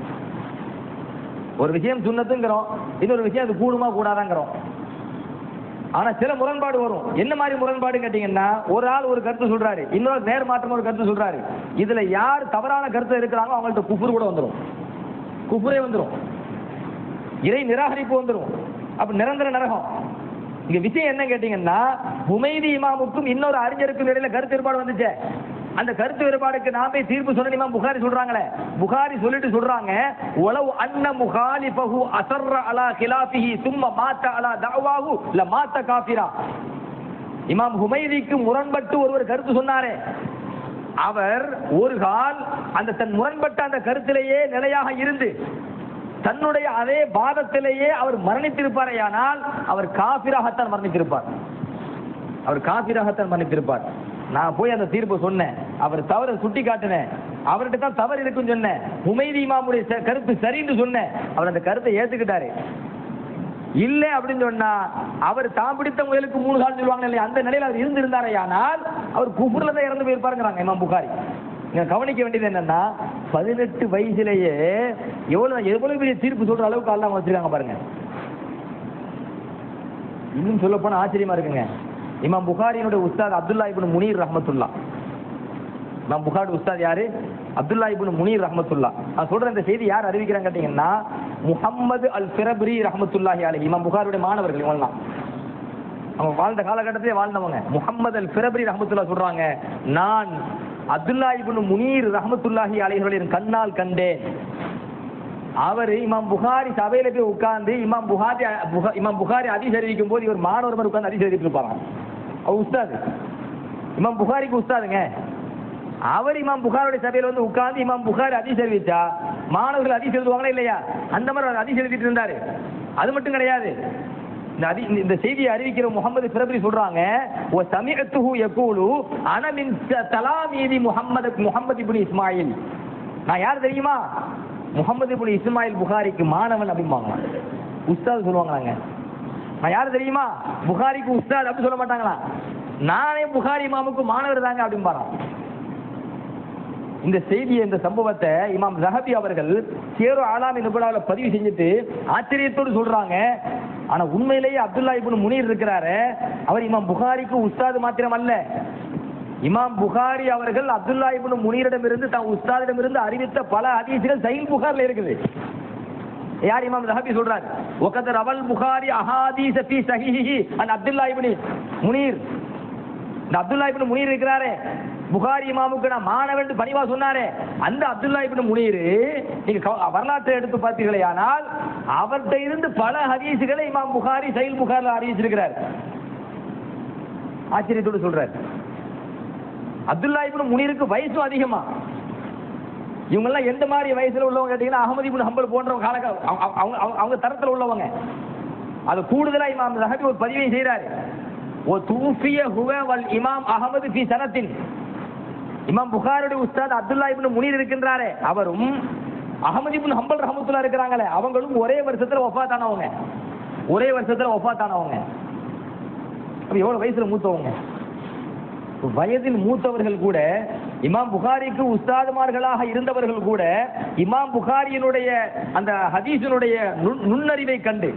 ஒரு விஷயம் சுன்னத்துங்கிறோம் இன்னொரு விஷயம் அது கூடுமா கூடாதாங்கிறோம் ஆனா சில முரண்பாடு வரும் என்ன மாதிரி முரண்பாடு கேட்டீங்கன்னா ஒரு ஆள் ஒரு கருத்து சொல்றாரு இன்னொரு நேர் மாற்றம் ஒரு கருத்து சொல்றாரு இதுல யார் தவறான கருத்து இருக்கிறாங்களோ அவங்கள்ட்ட குஃபுர் கூட வந்துடும் குஃபுரே வந்துடும் இறை நிராகரிப்பு வந்துடும் அப்ப நிரந்தர நரகம் இங்க விஷயம் என்ன கேட்டீங்கன்னா ஹுமைதி இமாமுக்கும் இன்னொரு அறிஞருக்கும் இடையில கருத்து வேறுபாடு வந்துச்சே அந்த கருத்து வேறுபாடுக்கு நாமே தீர்ப்பு சொன்ன இமாம் புகாரி சொல்றாங்களே புகாரி சொல்லிட்டு சொல்றாங்க உளவு அன்ன முகாலிபஹு அசர்ர அலா கிலாஃபிஹி சும்ம மாத்த அலா தஅவாஹு ல மாத்த காஃபிரா இமாம் ஹுமைதிக்கு முரண்பட்டு ஒருவர் கருத்து சொன்னாரே அவர் ஒரு கால் அந்த தன் முரண்பட்ட அந்த கருத்திலேயே நிலையாக இருந்து தன்னுடைய அதே பாதத்திலேயே அவர் மரணித்திருப்பாரேயானால் அவர் காபிராகத்தான் மரணித்திருப்பார் அவர் காபிராகத்தான் மரணித்திருப்பார் நான் போய் அந்த தீர்ப்பு சொன்னேன் அவர் தவறு சுட்டி காட்டினேன் அவர்கிட்ட தான் தவறு இருக்குன்னு சொன்னேன் உமைதி இமாமுடைய ச- கருத்து சரின்னு சொன்னேன் அவர் அந்த கருத்தை ஏத்துக்கிட்டாரு இல்ல அப்படின்னு சொன்னா அவர் தான் பிடித்த முயலுக்கு மூணு கால் சொல்லுவாங்க இல்லையா அந்த நிலையில அவர் இருந்திருந்தாரே ஆனால் அவர் குஃபுர்ல தான் இறந்து போயிருப்பாருங்கிறாங்க இமாம் புகாரி நீங்க கவனிக்க வேண்டியது என்னன்னா பதினெட்டு வயசுலயே எவ்வளவு எவ்வளவு பெரிய தீர்ப்பு சொல்ற அளவுக்கு அல்லாஹ் வச்சிருக்காங்க பாருங்க இன்னும் சொல்ல போனா ஆச்சரியமா இருக்குங்க இமாம் புகாரியினுடைய உஸ்தாத் அப்துல்லா இப்னு முனீர் ரஹமத்துல்லா இமாம் புகாரி உஸ்தாத் யாரு அப்துல்லா இப்னு முனீர் ரஹமத்துல்லா நான் சொல்ற இந்த செய்தி யார் அறிவிக்கிறாங்க கேட்டீங்கன்னா முஹம்மது அல் ஃபிரப்ரி ரஹமத்துல்லாஹி அலைஹி இமாம் புகாரியுடைய மாணவர்கள் இவங்கலாம் அவங்க வாழ்ந்த காலகட்டத்திலே வாழ்ந்தவங்க முஹம்மது அல் ஃபிரப்ரி ரஹமத்துல்லா சொல்றாங்க நான் அப்துல்லா இப்னு முனீர் ரஹமத்துல்லாஹி அலைஹின் கண்ணால் கண்டேன் அவர் இமாம் புகாரி சபையில போய் உட்கார்ந்து இமாம் புகாரி புகா- இமாம் புகாரி அதிச அறிவிக்கும் போது இவர் மாணவர் மாதிரி உட்கார்ந்து அதிச அறிவிட்டு இருப்பாராம் அவர் உஸ்தாது இமாம் புகாரிக்கு உஸ்தாதுங்க அவர் இமாம் புகாருடைய சபையில வந்து உட்கார்ந்து இமாம் புகாரி அதிச அறிவிச்சா மாணவர்கள் அதிச எழுதுவாங்களா இல்லையா அந்த மாதிரி அவர் அதிச எழுதிட்டு இருந்தாரு அது மட்டும் கிடையாது இந்த அதி இந்த- இந்த செய்தியை அறிவிக்கிற முகமது பிரபரி சொல்றாங்க ஓ சமீஅத்துஹு யகூலு அன மின் த- தலாமீதி முஹம்மது முஹம்மது இப்னு இஸ்மாயில் நான் யார் தெரியுமா முகமது இப்னு இஸ்மாயில் புகாரிக்கு மாணவன் அப்படிம்பாங்க உஸ்தாத் சொல்லுவாங்களாங்க நான் யார் தெரியுமா புகாரிக்கு உஸ்தாத் அப்படி சொல்ல மாட்டாங்களா நானே புகாரி இமாமுக்கு மாணவர் தாங்க அப்படிம்பாராம் இந்த செய்தியை இந்த சம்பவத்தை இமாம் ஜஹபி அவர்கள் சேரு ஆலாமி நுபலாவில் பதிவு செஞ்சுட்டு ஆச்சரியத்தோடு சொல்றாங்க ஆனா உண்மையிலேயே அப்துல்லா இப்னு முனீர் இருக்கிறாரு அவர் இமாம் புகாரிக்கு உஸ்தாது மாத்திரம் அல்ல இமாம் புகாரி அவர்கள் அப்துல்லா இப்னு முனீரிடமிருந்து தான் உஸ்தாதிடமிருந்து அறிவித்த பல ஹதீசுகள் சஹீல் புகார்ல இருக்குது யார் இமாம் ரஹபி சொல்றாரு ஒகதர் அவல் புகாரி அஹாதீஸ ஃபீ ஸஹீஹிஹி அன் அப்துல்லா இப்னு முனீர் இந்த அப்துல்லா இப்னு முனீர் இருக்கிறாரே புகாரி இமாமுக்கு நான் மாணவன் பணிவா சொன்னாரே அந்த அப்துல்லா இப்னு முனீர் நீங்க கவ- வரலாற்றை எடுத்து பார்த்தீர்களே ஆனால் அவர்கிட்ட இருந்து பல ஹதீசுகளை இமாம் புகாரி சைல் புகார்ல அறிவிச்சிருக்கிறார் ஆச்சரியத்தோடு சொல்றார் அப்துல்லா இப்னு முனீருக்கு வயசும் அதிகமா இவங்கெல்லாம் எந்த மாதிரி வயசுல உள்ளவங்க கேட்டீங்கன்னா அகமது இப்னு ஹம்பல் போன்றவங்க கால அவங்க அவங்க- அவங்க தரத்துல உள்ளவங்க அது கூடுதலா இமாம் ரஹபி ஒரு பதிவை செய்றாரு ஓ தூஃபிய ஹுவ வல் இமாம் அகமது ஃபி சனத்தின் இமாம் புகாருடைய உஸ்தாத் அப்துல்லா இப்னு முனீர் இருக்கின்றாரே அவரும் அகமது இப்னு ஹம்பல் ரஹமத்துல்லா இருக்கிறாங்களே அவங்களும் ஒரே வருஷத்துல ஒஃபாத்தானவங்க ஒரே வருஷத்துல ஒஃபாத்தானவங்க அப்ப எவ்வளவு வயசுல மூத்தவங்க வயதில் மூத்தவர்கள் கூட இமாம் புகாரிக்கு உஸ்தாதுமார்களாக இருந்தவர்கள் கூட இமாம் புகாரியினுடைய அந்த ஹதீஸினுடைய நுண்- நுண்ணறிவை கண்டு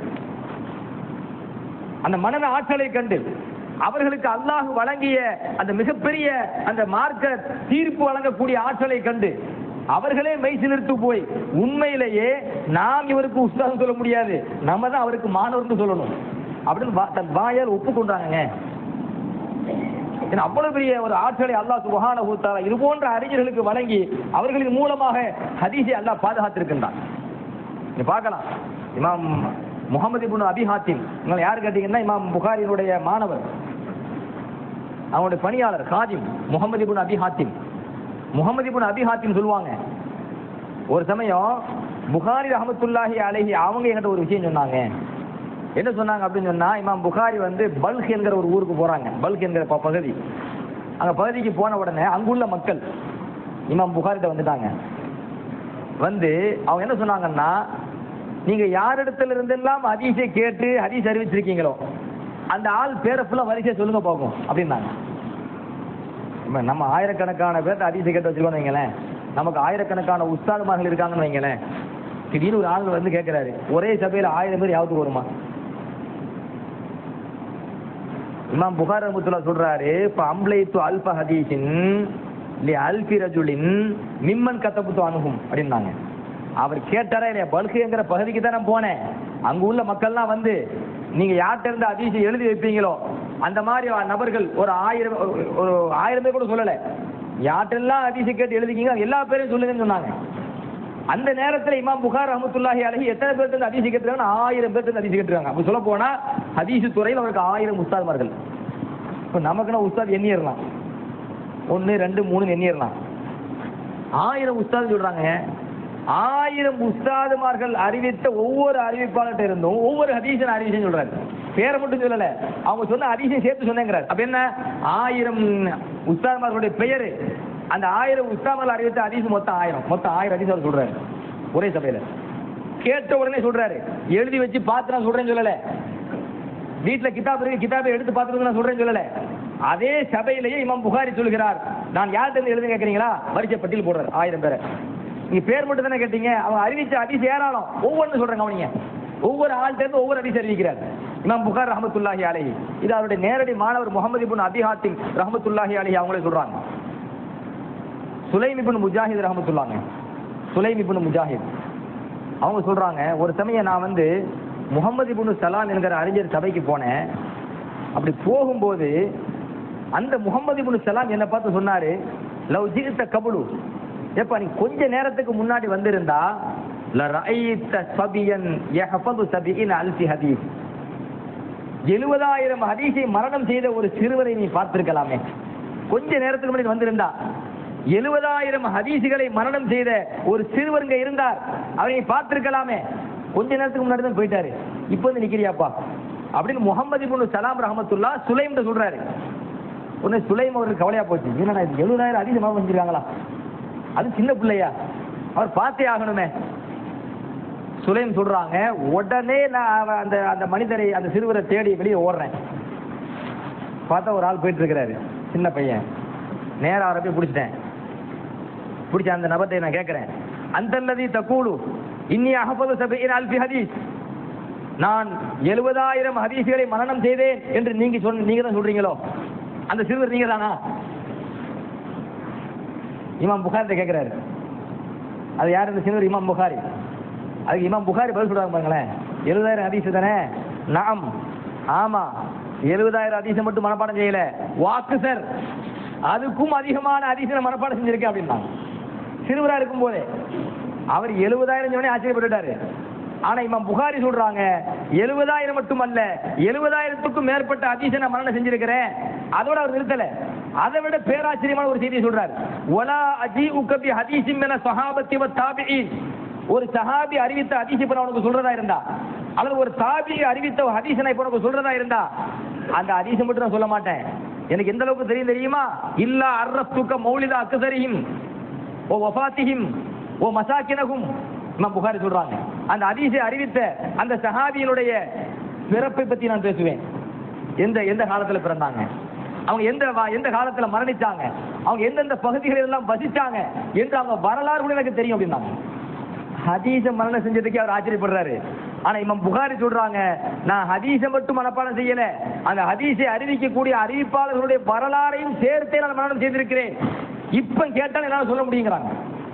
அந்த மனத ஆற்றலை கண்டு அவர்களுக்கு அல்லாஹ் வழங்கிய அந்த மிகப்பெரிய அந்த மார்க்க தீர்ப்பு வழங்கக்கூடிய ஆற்றலை கண்டு அவர்களே மெய் சிலிர்த்து போய் உண்மையிலேயே நாம் இவருக்கு உஸ்தாதம் சொல்ல முடியாது நம்ம தான் அவருக்கு மாணவர்னு சொல்லணும் அப்படின்னு வா- தன் வாயால் ஒப்புக்கொண்டாங்க ஏன்னா அவ்வளவு பெரிய ஒரு ஆற்றலை அல்லாஹ் சுபஹானஹு தஆலா இது போன்ற அறிஞர்களுக்கு வழங்கி அவர்களின் மூலமாக ஹதீஸை அல்லாஹ் பாதுகாத்திருக்கின்றான் நீ பார்க்கலாம் இமாம் முகமது இப்னு அபி ஹாத்திம் நீங்கள் யார் கேட்டீங்கன்னா இமாம் புகாரினுடைய மாணவர் அவனுடைய பணியாளர் காதிம் முகமது இப்னு அபி ஹாத்திம் முகமது இப்னு அபி ஹாத்திம் சொல்லுவாங்க ஒரு சமயம் புகாரி ரஹமத்துல்லாஹி அலைஹி அவங்க என்கிட்ட ஒரு விஷயம் சொன்னாங்க என்ன சொன்னாங்க அப்படின்னு சொன்னா இமாம் புகாரி வந்து பல்க் என்கிற ஒரு ஊருக்கு போறாங்க பல்க் என்கிற ப- பகுதி அங்க பகுதிக்கு போன உடனே அங்குள்ள மக்கள் இமாம் புகாரிட்ட வந்துட்டாங்க வந்து அவங்க என்ன சொன்னாங்கன்னா நீங்க யாரிடத்துல இருந்தெல்லாம் ஹதீஸை கேட்டு ஹதீஸ் அறிவிச்சிருக்கீங்களோ அந்த ஆள் பேரை ஃபுல்லா வரிசையா சொல்லுங்க பார்ப்போம் அப்படின்னாங்க இப்ப நம்ம ஆயிரக்கணக்கான பேர்த்த ஹதீஸை கேட்டு வச்சிருக்கோம்னு வைங்களேன் நமக்கு ஆயிரக்கணக்கான உஸ்தாதுமார்கள் இருக்காங்கன்னு வைங்களேன் திடீர்னு ஒரு ஆள் வந்து கேட்கிறாரு ஒரே சபையில ஆயிரம் பேர் யாவது வருமா இமாம் புகார் ரஹ்மத்துல்லாஹ் சொல்றாரு இப்ப அம்லைத்து அல்ப ஹதீஸின் லி அல்பி ரஜுலின் மிம்மன் கத்தபுத்து அணுகும் அப்படின்னாங்க அவர் கேட்டாரா இல்லையா பல்குங்கிற பகுதிக்கு தான் நான் போனேன் அங்க உள்ள மக்கள்லாம் வந்து நீங்க யார்கிட்ட இருந்து ஹதீஸை எழுதி வைப்பீங்களோ அந்த மாதிரி நபர்கள் ஒரு ஆயிரம் ஒரு- ஒரு ஆயிரம் பேர் கூட சொல்லல யார்ட்டெல்லாம் ஹதீஸை கேட்டு எழுதிக்கீங்க எல்லா பேரையும் சொல்லுங்கன்னு சொன்னாங்க அந்த நேரத்துல இமாம் புகார் ரஹமத்துல்லாஹி அலைஹி எத்தனை பேர்த்து இருந்து ஹதீஸ் கேட்டிருக்காங்க ஆயிரம் பேர்த்து இருந்து ஹதீஸ் கேட்டிருக்காங்க அப்படி சொல்ல போனா ஹதீஸ் துறையில் அவருக்கு ஆயிரம் உஸ்தாத்மார்கள் இப்போ நமக்குன்னா உஸ்தாத் எண்ணிடலாம் ஒன்று ரெண்டு மூணு எண்ணிடலாம் ஆயிரம் உஸ்தாத் சொல்றாங்க ஆயிரம் உஸ்தாதுமார்கள் அறிவித்த ஒவ்வொரு அறிவிப்பாளர்கிட்ட இருந்தும் ஒவ்வொரு ஹதீஸன் அறிவிச்சேன்னு சொல்றாரு பேரை மட்டும் சொல்லல அவங்க சொன்ன ஹதீஸை சேர்த்து சொன்னேங்கிறார் அப்ப என்ன ஆயிரம் உஸ்தாதுமார்களுடைய பெயரு அந்த ஆயிரம் உஸ்தாதுமார்கள் அறிவித்த ஹதீஸ் மொத்தம் ஆயிரம் மொத்தம் ஆயிரம் ஹதீஸ் அவர் சொல்றாரு ஒரே சபையில கேட்ட உடனே சொல்றாரு எழுதி வச்சு பார்த்து நான் சொல்றேன்னு சொல்லல வீட்டுல கிதாப் இருக்கு கிதாபை எடுத்து பார்த்துட்டு நான் சொல்றேன்னு சொல்லல அதே சபையிலேயே இமாம் புகாரி சொல்கிறார் நான் யார்கிட்ட இருந்து எழுதுங்க கேட்கறீங்களா வரிசை பட்டியல் போடுறாரு ஆயிரம் பேரை நீங்க பேர் மட்டும் தானே கேட்டீங்க அவங்க அறிவிச்ச அதிச ஏராளம் ஒவ்வொன்று சொல்றேன் கவனிங்க ஒவ்வொரு ஆள்கிட்ட இருந்து ஒவ்வொரு அதிச அறிவிக்கிறார் இமாம் புகார் ரஹமத்துல்லாஹி அலைஹி இது அவருடைய நேரடி மாணவர் முகமது இப்னு அபி ஹாத்திம் ரஹமத்துல்லாஹி அலைஹி அவங்களே சொல்றாங்க சுலைம் இப்னு முஜாஹித் ரஹமத்துல்லாங்க சுலைம் இப்னு முஜாஹித் அவங்க சொல்றாங்க ஒரு சமயம் நான் வந்து முகமது இப்னு சலாம் என்கிற அறிஞர் சபைக்கு போனேன் அப்படி போகும்போது அந்த முகமது இப்னு சலாம் என்னை பார்த்து சொன்னாரு லவ் ஜித்த கபுலு எப்ப நீ கொஞ்ச நேரத்துக்கு முன்னாடி வந்திருந்தா லரஐத்த சபியன் யஹஃபது சபியின் அல்ஃபி ஹதீஸ் எழுபதாயிரம் ஹதீஸை மரணம் செய்த ஒரு சிறுவரை நீ பார்த்திருக்கலாமே கொஞ்ச நேரத்துக்கு முன்னாடி வந்திருந்தா எழுபதாயிரம் ஹதீசுகளை மரணம் செய்த ஒரு சிறுவர் இங்க இருந்தார் அவரை நீ பார்த்திருக்கலாமே கொஞ்ச நேரத்துக்கு முன்னாடி தான் போயிட்டாரு இப்போ வந்து நிக்கிறியாப்பா அப்படின்னு முகமது இப்னு சலாம் ரஹமத்துல்லா சுலைம் சொல்றாரு உடனே சுலைம் அவருக்கு கவலையா போச்சு என்னடா இது எழுபதாயிரம் அதிகம் மரணம் செஞ்சிருக்காங்களா அது சின்ன பிள்ளையா அவர் பார்த்தே ஆகணுமே சுலைம் சொல்றாங்க உடனே நான் அவ- அந்த அந்த மனிதரை அந்த சிறுவரை தேடி வெளியே ஓடுறேன் பார்த்தா ஒரு ஆள் போயிட்டு இருக்கிறாரு சின்ன பையன் நேரா அவரை போய் பிடிச்சிட்டேன் பிடிச்ச அந்த நபத்தை நான் கேட்கிறேன் அந்தல்லதி தக்கூலு இன்னி அகப்பது சபையின் அல்பி ஹதீஸ் நான் எழுபதாயிரம் ஹதீஸ்களை மரணம் செய்தேன் என்று நீங்க சொன்ன நீங்க தான் சொல்றீங்களோ அந்த சிறுவர் நீங்க தானா இமாம் புகாரி கேட்கிறாரு அது யார் இந்த சிறுவர் இமாம் புகாரி அதுக்கு இமாம் புகாரி பதில் சொல்றாங்க பாருங்களேன் எழுபதாயிரம் ஹதீஸ் தானே நாம் ஆமா எழுபதாயிரம் ஹதீஸை மட்டும் மனப்பாடம் செய்யல வாக்கு சார் அதுக்கும் அதிகமான ஹதீஸை மனப்பாடம் செஞ்சிருக்கேன் அப்படின்னாங்க சிறுவரா இருக்கும் போதே அவர் எழுபதாயிரம் சொன்னே ஆச்சரியப்பட்டுட்டாரு ஆனா இமாம் புகாரி சொல்றாங்க எழுபதாயிரம் மட்டும் அல்ல எழுபதாயிரத்துக்கும் மேற்பட்ட ஹதீஸை நான் மரணம் செஞ்சிருக்கிறேன் அதோட அவர் நிறுத்தல அதை விட பேராச்சரியமான ஒரு செய்தியை சொல்றாரு ஒலா அஜி உக்கபி ஹதீஸின் மேல சஹாபத்தி வ தாபிஈன் ஒரு சஹாபி அறிவித்த ஹதீஸ் இப்ப நான் உனக்கு சொல்றதா இருந்தா அல்லது ஒரு தாபி அறிவித்த ஒரு ஹதீஸ் நான் இப்ப உனக்கு சொல்றதா இருந்தா அந்த ஹதீஸை மட்டும் நான் சொல்ல மாட்டேன் எனக்கு எந்த அளவுக்கு தெரியும் தெரியுமா இல்லா அர்ரஸ்துக்க மௌலிதா அக்தரிஹிம் ஓ வஃபாத்திஹிம் ஓ மசாக்கினகும் இமாம் புகாரி சொல்றாங்க அந்த ஹதீஸை அறிவித்த அந்த சஹாபியினுடைய பிறப்பை பத்தி நான் பேசுவேன் எந்த எந்த காலத்துல பிறந்தாங்க அவங்க எந்த வா- எந்த காலத்துல மரணிச்சாங்க அவங்க எந்தெந்த பகுதிகளில் எல்லாம் வசிச்சாங்க என்று அவங்க வரலாறு கூட எனக்கு தெரியும் அப்படின்னாங்க ஹதீஸ மரணம் செஞ்சதுக்கே அவர் ஆச்சரியப்படுறாரு ஆனா இமாம் புகாரி சொல்றாங்க நான் ஹதீஸை மட்டும் மனப்பாடம் செய்யல அந்த ஹதீஸை அறிவிக்கக்கூடிய அறிவிப்பாளர்களுடைய வரலாறையும் சேர்த்தே நான் மரணம் செய்திருக்கிறேன் இப்ப கேட்டாலும் என்னால சொல்ல முடியுங்கிறாங்க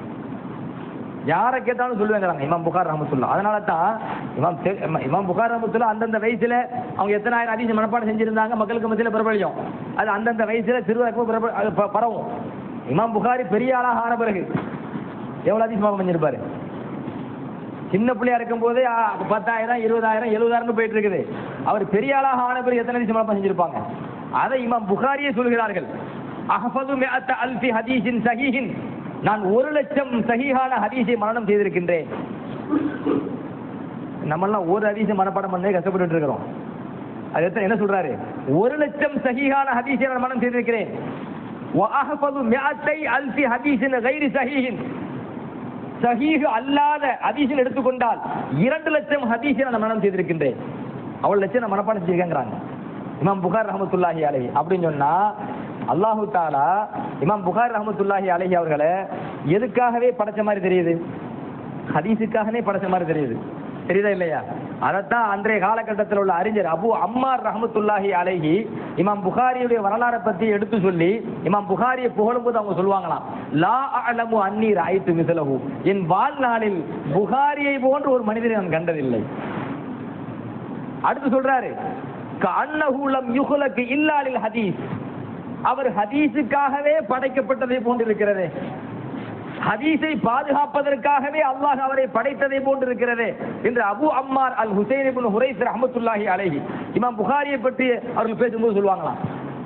யாரை கேட்டாலும் சொல்லுவேங்கிறாங்க இமாம் புகார் ரஹமத்துல்லா அதனால தான் இமாம் தெ- இமா- இமாம் புகார் ரஹமத்துல்லா அந்தந்த வயசுல அவங்க எத்தனை ஆயிரம் அதிகம் மனப்பாடம் செஞ்சிருந்தாங்க மக்களுக்கு மத்தியில் பிரபலியம் அது அந்தந்த வயசுல சிறுவருக்கும் பிரபல அது ப- பரவும் இமாம் புகாரி பெரிய ஆளாக ஆன பிறகு எவ்வளவு அதிகமாக செஞ்சிருப்பாரு சின்ன பிள்ளையா இருக்கும் போதே ஆ, பத்தாயிரம் இருபதாயிரம் எழுபதாயிரம் போயிட்டு இருக்குது அவர் பெரிய ஆளாக ஆன பிறகு எத்தனை அதிகம் மனப்பாடம் செஞ்சிருப்பாங்க அதை இமாம் புகாரியே சொல்கிறார்கள் அஹ்ஃபது மிஅத்த அல்ஃபி ஹதீஸின் சஹீஹின் நான் ஒரு லட்சம் சஹீஹான ஹதீஸை மரணம் செய்திருக்கின்றேன் நம்மெல்லாம் ஒரு ஹதீஸை மனப்பாடம் பண்ணே கஷ்டப்பட்டு இருக்கிறோம் அது எத்தனை என்ன சொல்றாரு ஒரு லட்சம் சஹீஹான ஹதீஸை நான் மரணம் செய்திருக்கிறேன் وأحفظ مئتي ألف حديث غير صحيح சஹீஹ் அல்லாத ஹதீஸில் எடுத்துக்கொண்டால் இரண்டு லட்சம் ஹதீஸை நான் மரணம் செய்திருக்கின்றேன் அவ்வளவு லட்சம் நான் மனப்பாடம் செஞ்சிருக்கேங்கிறாங்க இமாம் புகார் ரஹமத்துல்லாஹி அலைஹி அப்படின்னு சொன்னா அல்லாஹு தாலா இமாம் புகார் ரஹமத்துல்லாஹி அலைஹி அவர்களை எதுக்காகவே படைச்ச மாதிரி தெரியுது ஹதீஸுக்காகவே படைச்ச மாதிரி தெரியுது தெரியுதா இல்லையா அதைத்தான் அன்றைய காலகட்டத்தில் உள்ள அறிஞர் அபு அம்மார் ரஹமத்துல்லாஹி அலைஹி இமாம் புகாரியுடைய வரலாறை பத்தி எடுத்து சொல்லி இமாம் புகாரியை புகழும்போது அவங்க சொல்லுவாங்களாம் லா அலமு அன்னீர் ஆயித்து மிசலகு என் வாழ்நாளில் புகாரியை போன்ற ஒரு மனிதரை நான் கண்டதில்லை அடுத்து சொல்றாரு அன்னஹூலம் யுகுலக்கு இல்லாலில் ஹதீஸ் அவர் ஹதீஸுக்காகவே படைக்கப்பட்டதை போன்றிருக்கிறது ஹதீஸை பாதுகாப்பதற்காகவே அல்லாஹ் அவரை படைத்ததை போன்றிருக்கிறது என்று அபு அம்மார் அல் ஹுசைன் இப்னு ஹுரைஸ் ரஹ்மத்துல்லாஹி அலைஹி இமாம் புகாரியை பற்றி அவர்கள் பேசும்போது சொல்லுவாங்களாம்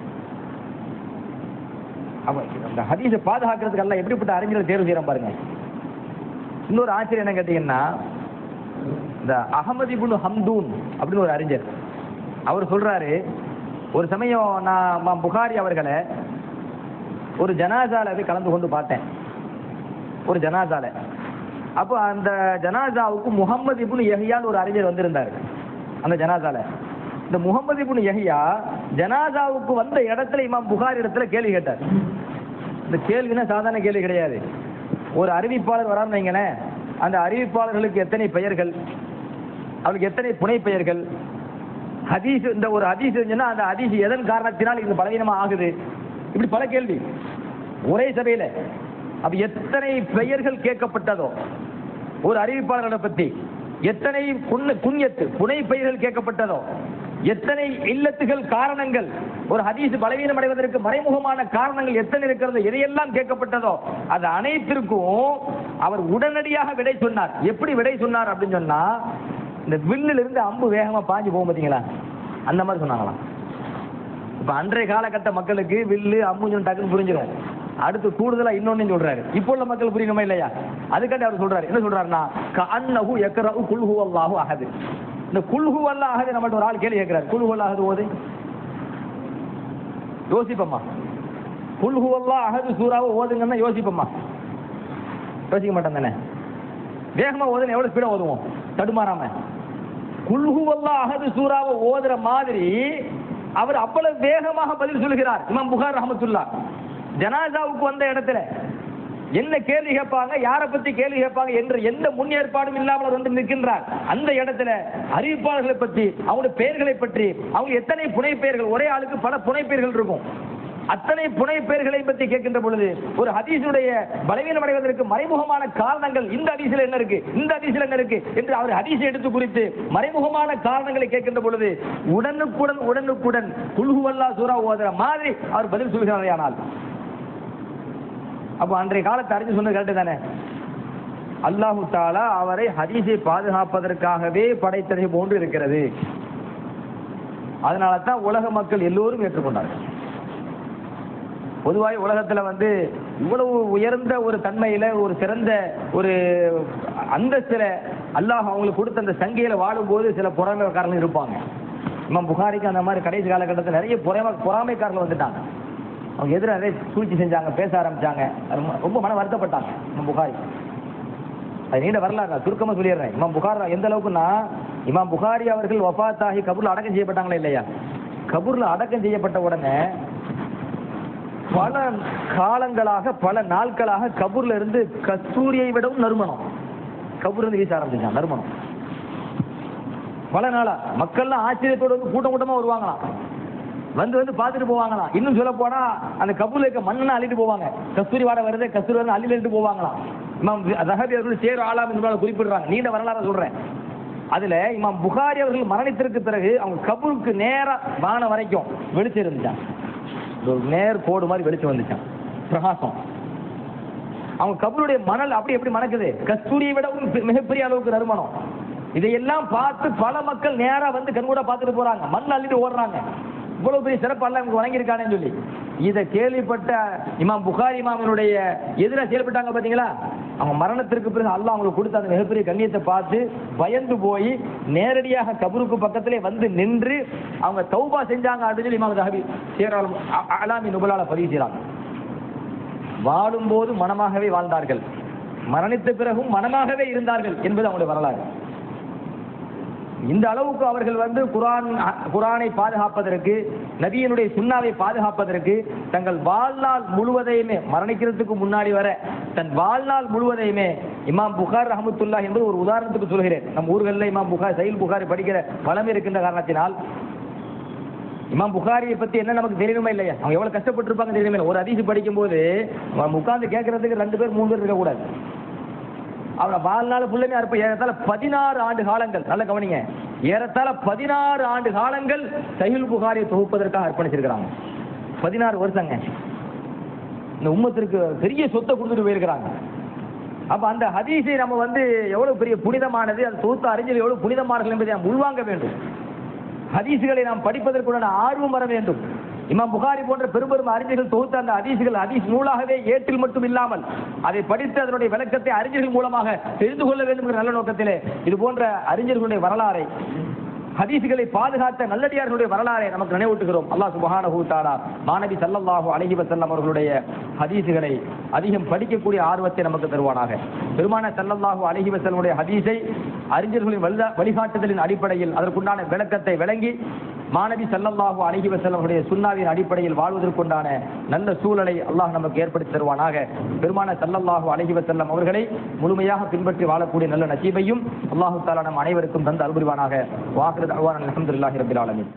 அப்ப அந்த ஹதீஸை பாதுகாக்கிறதுக்கு அல்லாஹ் எப்படிப்பட்ட அறிஞர்களை தேர்வு செய்யறோம் பாருங்க இன்னொரு ஆச்சரியம் என்ன கேட்டீங்கன்னா இந்த அகமது இப்னு ஹம்தூன் அப்படின்னு ஒரு அறிஞர் அவர் சொல்றாரு ஒரு சமயம் நான் மா- புகாரி அவர்களை ஒரு ஜனாசால போய் கலந்து கொண்டு பார்த்தேன் ஒரு ஜனாசால அப்போ அந்த ஜனாசாவுக்கு முகமது இப்னு யஹ்யான்னு ஒரு அறிஞர் வந்திருந்தார் அந்த ஜனாசால இந்த முகமது இப்னு யஹ்யா ஜனாசாவுக்கு வந்த இடத்துல இமாம் புகாரி இடத்துல கேள்வி கேட்டார் இந்த கேள்வினா சாதாரண கேள்வி கிடையாது ஒரு அறிவிப்பாளர் வரான்னு வைங்களேன் அந்த அறிவிப்பாளர்களுக்கு எத்தனை பெயர்கள் அவளுக்கு எத்தனை புனை பெயர்கள் ஹதீஸ் இந்த ஒரு ஹதீஸ் இருந்துச்சுன்னா அந்த ஹதீஸ் எதன் காரணத்தினால் இது பலவீனமா ஆகுது இப்படி பல கேள்வி ஒரே சபையில அப்ப எத்தனை பெயர்கள் கேட்கப்பட்டதோ ஒரு அறிவிப்பாளர்களை பத்தி எத்தனை குன்ன- குன்யத்து புனை பெயர்கள் கேட்கப்பட்டதோ எத்தனை இல்லத்துகள் காரணங்கள் ஒரு ஹதீஸ் பலவீனம் அடைவதற்கு மறைமுகமான காரணங்கள் எத்தனை இருக்கிறது எதையெல்லாம் கேட்கப்பட்டதோ அது அனைத்திற்கும் அவர் உடனடியாக விடை சொன்னார் எப்படி விடை சொன்னார் அப்படின்னு சொன்னா இந்த வில்லில் இருந்து அம்பு வேகமா பாஞ்சு போகும் பாத்தீங்களா அந்த மாதிரி சொன்னாங்களாம் இப்ப அன்றைய காலகட்ட மக்களுக்கு வில்லு அம்பு டக்குன்னு புரிஞ்சிடும் அடுத்து கூடுதலா இன்னொன்னு சொல்றாரு இப்போ உள்ள மக்கள் புரியணுமா இல்லையா அதுக்காண்டி அவர் சொல்றாரு என்ன சொல்றாருன்னா கண்ணஹு எக்கரஹு குல்ஹு அல்லாஹு அஹது இந்த குல்ஹு அல்லாஹ் அஹது நம்மள்ட்ட ஒரு ஆள் கேள்வி கேட்கிறார் குல்ஹு அல்லாஹ் அஹது ஓது யோசிப்பம்மா குல்ஹு அல்லாஹ் அஹது சூறாவை ஓதுங்கன்னா யோசிப்பம்மா யோசிக்க மாட்டேன் தானே வேகமா ஓதுன எவ்வளவு ஸ்பீடா ஓதுவோம் தடுமாறாம குல்ஹு அல்லாஹ் அஹது சூறாவை ஓதுற மாதிரி அவர் அவ்வளவு வேகமாக பதில் சொல்கிறார் இமாம் புகார் ரஹமத்துல்லா ஜனாசாவுக்கு வந்த இடத்துல என்ன கேள்வி கேட்பாங்க யாரை பத்தி கேள்வி கேட்பாங்க என்ற எந்த முன்னேற்பாடும் இல்லாமல் அவர் வந்து நிற்கின்றார் அந்த இடத்துல அறிவிப்பாளர்களை பற்றி அவங்களுடைய பெயர்களை பற்றி அவங்க எத்தனை புனை பெயர்கள் ஒரே ஆளுக்கு பல புனை பெயர்கள் இருக்கும் அத்தனை புனை பெயர்களை பற்றி கேட்கின்ற பொழுது ஒரு ஹதீஸுடைய பலவீனம் அடைவதற்கு மறைமுகமான காரணங்கள் இந்த ஹதீஸில் என்ன இருக்கு இந்த ஹதீஸில் என்ன இருக்கு என்று அவர் ஹதீஸை எடுத்து குறித்து மறைமுகமான காரணங்களை கேட்கின்ற பொழுது உடனுக்குடன் உடனுக்குடன் குல்ஹுவல்லா சூரா ஓதுற மாதிரி அவர் பதில் சொல்கிறாரே ஆனால் அப்போ அன்றைய காலத்தை அறிஞ்சு சொன்னது கரெக்டு தானே அல்லாஹு தாலா அவரை ஹதீஸை பாதுகாப்பதற்காகவே படைத்ததை போன்று இருக்கிறது அதனால தான் உலக மக்கள் எல்லோரும் ஏற்றுக்கொண்டார்கள் பொதுவாக உலகத்துல வந்து இவ்வளவு உயர்ந்த ஒரு தன்மையில ஒரு சிறந்த ஒரு அந்தஸ்துல அல்லாஹ் அவங்களுக்கு கொடுத்த அந்த சங்கையில வாழும்போது சில பொறாமைக்காரர்கள் இருப்பாங்க இமாம் புகாரிக்கு அந்த மாதிரி கடைசி காலகட்டத்தில் நிறைய பொறாமை பொறாமைக்காரர்கள் வந்துட்டாங்க அவங்க எதிர நிறைய சூழ்ச்சி செஞ்சாங்க பேச ஆரம்பிச்சாங்க ரொம்ப- ரொம்ப மன வருத்தப்பட்டாங்க இமாம் புகாரி அது நீண்ட வரலாறு நான் சுருக்கமா சொல்லிடுறேன் இமாம் புகார் எந்த அளவுக்குன்னா இமாம் புகாரி அவர்கள் வஃபாத்தாகி கபூர்ல அடக்கம் செய்யப்பட்டாங்களா இல்லையா கபூர்ல அடக்கம் செய்யப்பட்ட உடனே பல காலங்களாக பல நாட்களாக கபூர்ல இருந்து கஸ்தூரியை விடவும் நறுமணம் கபூர்ல இருந்து வீச ஆரம்பிச்சாங்க நறுமணம் பல நாளா மக்கள்லாம் ஆச்சரியத்தோட வந்து கூட்டம் கூட்டமா வருவாங்களாம் வந்து வந்து பார்த்துட்டு போவாங்களாம் இன்னும் சொல்ல போனா அந்த கபூர்ல இருக்க மண்ணை அள்ளிட்டு போவாங்க கஸ்தூரி வாடை வருது கஸ்தூரி வந்து அள்ளிட்டு போவாங்களாம் இமாம் ரஹபி அவர்கள் சேர் ஆலாம் என்று குறிப்பிடுறாங்க நீண்ட வரலாறு சொல்றேன் அதுல இமாம் புகாரி அவர்கள் மரணித்திற்கு பிறகு அவங்க கபூருக்கு நேரா வானம் வரைக்கும் வெளிச்சம் இருந்துச்சான் ஒரு நேர் கோடு மாதிரி வெளிச்சம் வந்துச்சான் பிரகாசம் அவங்க கபருடைய மணல் அப்படி எப்படி மணக்குது கஸ்தூரியை விடவும் பெ- மிகப்பெரிய அளவுக்கு நறுமணம் இதையெல்லாம் பார்த்து பல மக்கள் நேரா வந்து கண்கூட பார்த்துட்டு போறாங்க மண் அள்ளிட்டு ஓடுறாங்க இவ்வளவு பெரிய சிறப்பு அல்ல இவங்க வழங்கியிருக்கானேன்னு சொல்லி இதை கேள்விப்பட்ட இமாம் புகாரி இமாமினுடைய எதிராக செயல்பட்டாங்க பாத்தீங்களா அவங்க மரணத்திற்கு பிறகு அல்லாஹ் அவங்களுக்கு கொடுத்த அந்த மிகப்பெரிய கண்ணியத்தை பார்த்து பயந்து போய் நேரடியாக கபருக்கு பக்கத்திலே வந்து நின்று அவங்க தௌபா செஞ்சாங்க அப்படின்னு சொல்லி இமாம் தஹபி சேராலம் அலாமி நுபலால பதிவு செய்றாங்க வாழும்போது மனமாகவே வாழ்ந்தார்கள் மரணித்த பிறகும் மனமாகவே இருந்தார்கள் என்பது அவங்களுடைய வரலாறு இந்த அளவுக்கு அவர்கள் வந்து குரான் குரானை பாதுகாப்பதற்கு நபியினுடைய சுண்ணாவை பாதுகாப்பதற்கு தங்கள் வாழ்நாள் முழுவதையுமே மரணிக்கிறதுக்கு முன்னாடி வர தன் வாழ்நாள் முழுவதையுமே இமாம் புகார் ரஹமத்துல்லா என்பது ஒரு உதாரணத்துக்கு சொல்கிறேன் நம்ம ஊர்களில் இமாம் புகார் சயில் புகார் படிக்கிற பழமை இருக்கின்ற காரணத்தினால் இமாம் புகாரியை பத்தி என்ன நமக்கு தெரியணுமா இல்லையா அவங்க எவ்வளவு கஷ்டப்பட்டிருப்பாங்க தெரியணுமே இல்லை. ஒரு அதிசி படிக்கும்போது நம்ம உட்கார்ந்து கேட்கறதுக்கு ரெண்டு பேர் மூணு பேர் இருக்கக்கூடாது அவனை வாழ்நாள் ஃபுல்லுமே இருப்ப ஏறத்தாழ பதினாறு ஆண்டு காலங்கள் நல்ல கவனிங்க ஏறத்தாழ பதினாறு ஆண்டு காலங்கள் சஹில் புகாரியை தொகுப்பதற்காக அர்ப்பணிச்சிருக்கிறாங்க பதினாறு வருஷங்க இந்த உம்மத்திற்கு பெரிய சொத்தை கொடுத்துட்டு போயிருக்கிறாங்க அப்ப அந்த ஹதீஸை நம்ம வந்து எவ்வளவு பெரிய புனிதமானது அந்த தொகுத்த அறிஞர் எவ்வளவு புனிதமானது என்பதை நாம் உள்வாங்க வேண்டும் ஹதீஸுகளை நாம் படிப்பதற்குண்டான ஆர்வம் வர வேண்டும் இமாம் புகாரி போன்ற பெரும் பெரும் அறிஞர்கள் தொகுத்த அந்த ஹதீஸுகள் ஹதீஸ் நூலாகவே ஏற்றில் மட்டும் இல்லாமல் அதை படித்து அதனுடைய விளக்கத்தை அறிஞர்கள் மூலமாக தெரிந்து கொள்ள வேண்டும் என்ற நல்ல நோக்கத்திலே இது போன்ற அறிஞர்களுடைய வரலாறை ஹதீஸுகளை பாதுகாத்த நல்லடியார்களுடைய வரலாறை நமக்கு நினைவூட்டுகிறோம் அல்லாஹ் சுபஹானஹு தஆலா மாநபி ஸல்லல்லாஹு அலைஹி வஸல்லம் அவர்களுடைய ஹதீஸுகளை அதிகம் படிக்கக்கூடிய ஆர்வத்தை நமக்கு தருவானாக பெருமான ஸல்லல்லாஹு அலைஹி வஸல்லமுடைய ஹதீஸை அறிஞர்களின் வழிகா- வழிகாட்டுதலின் அடிப்படையில் அதற்குண்டான விளக்கத்தை விளங்கி மாநபி ஸல்லல்லாஹு அலைஹி வஸல்லம் அவருடைய சுன்னாவின் அடிப்படையில் வாழ்வதற்குண்டான நல்ல சூழலை அல்லாஹ் நமக்கு ஏற்படுத்தி தருவானாக பெருமான ஸல்லல்லாஹு அலைஹி வஸல்லம் அவர்களை முழுமையாக பின்பற்றி வாழக்கூடிய நல்ல நசீபையும் அல்லாஹு தஆலா நம் அனைவருக்கும் தந்து அல்புரிவானாக வாஹிரு தஅவானா அல்ஹம்துலில்லாஹி ரப்பில் ஆலமீன்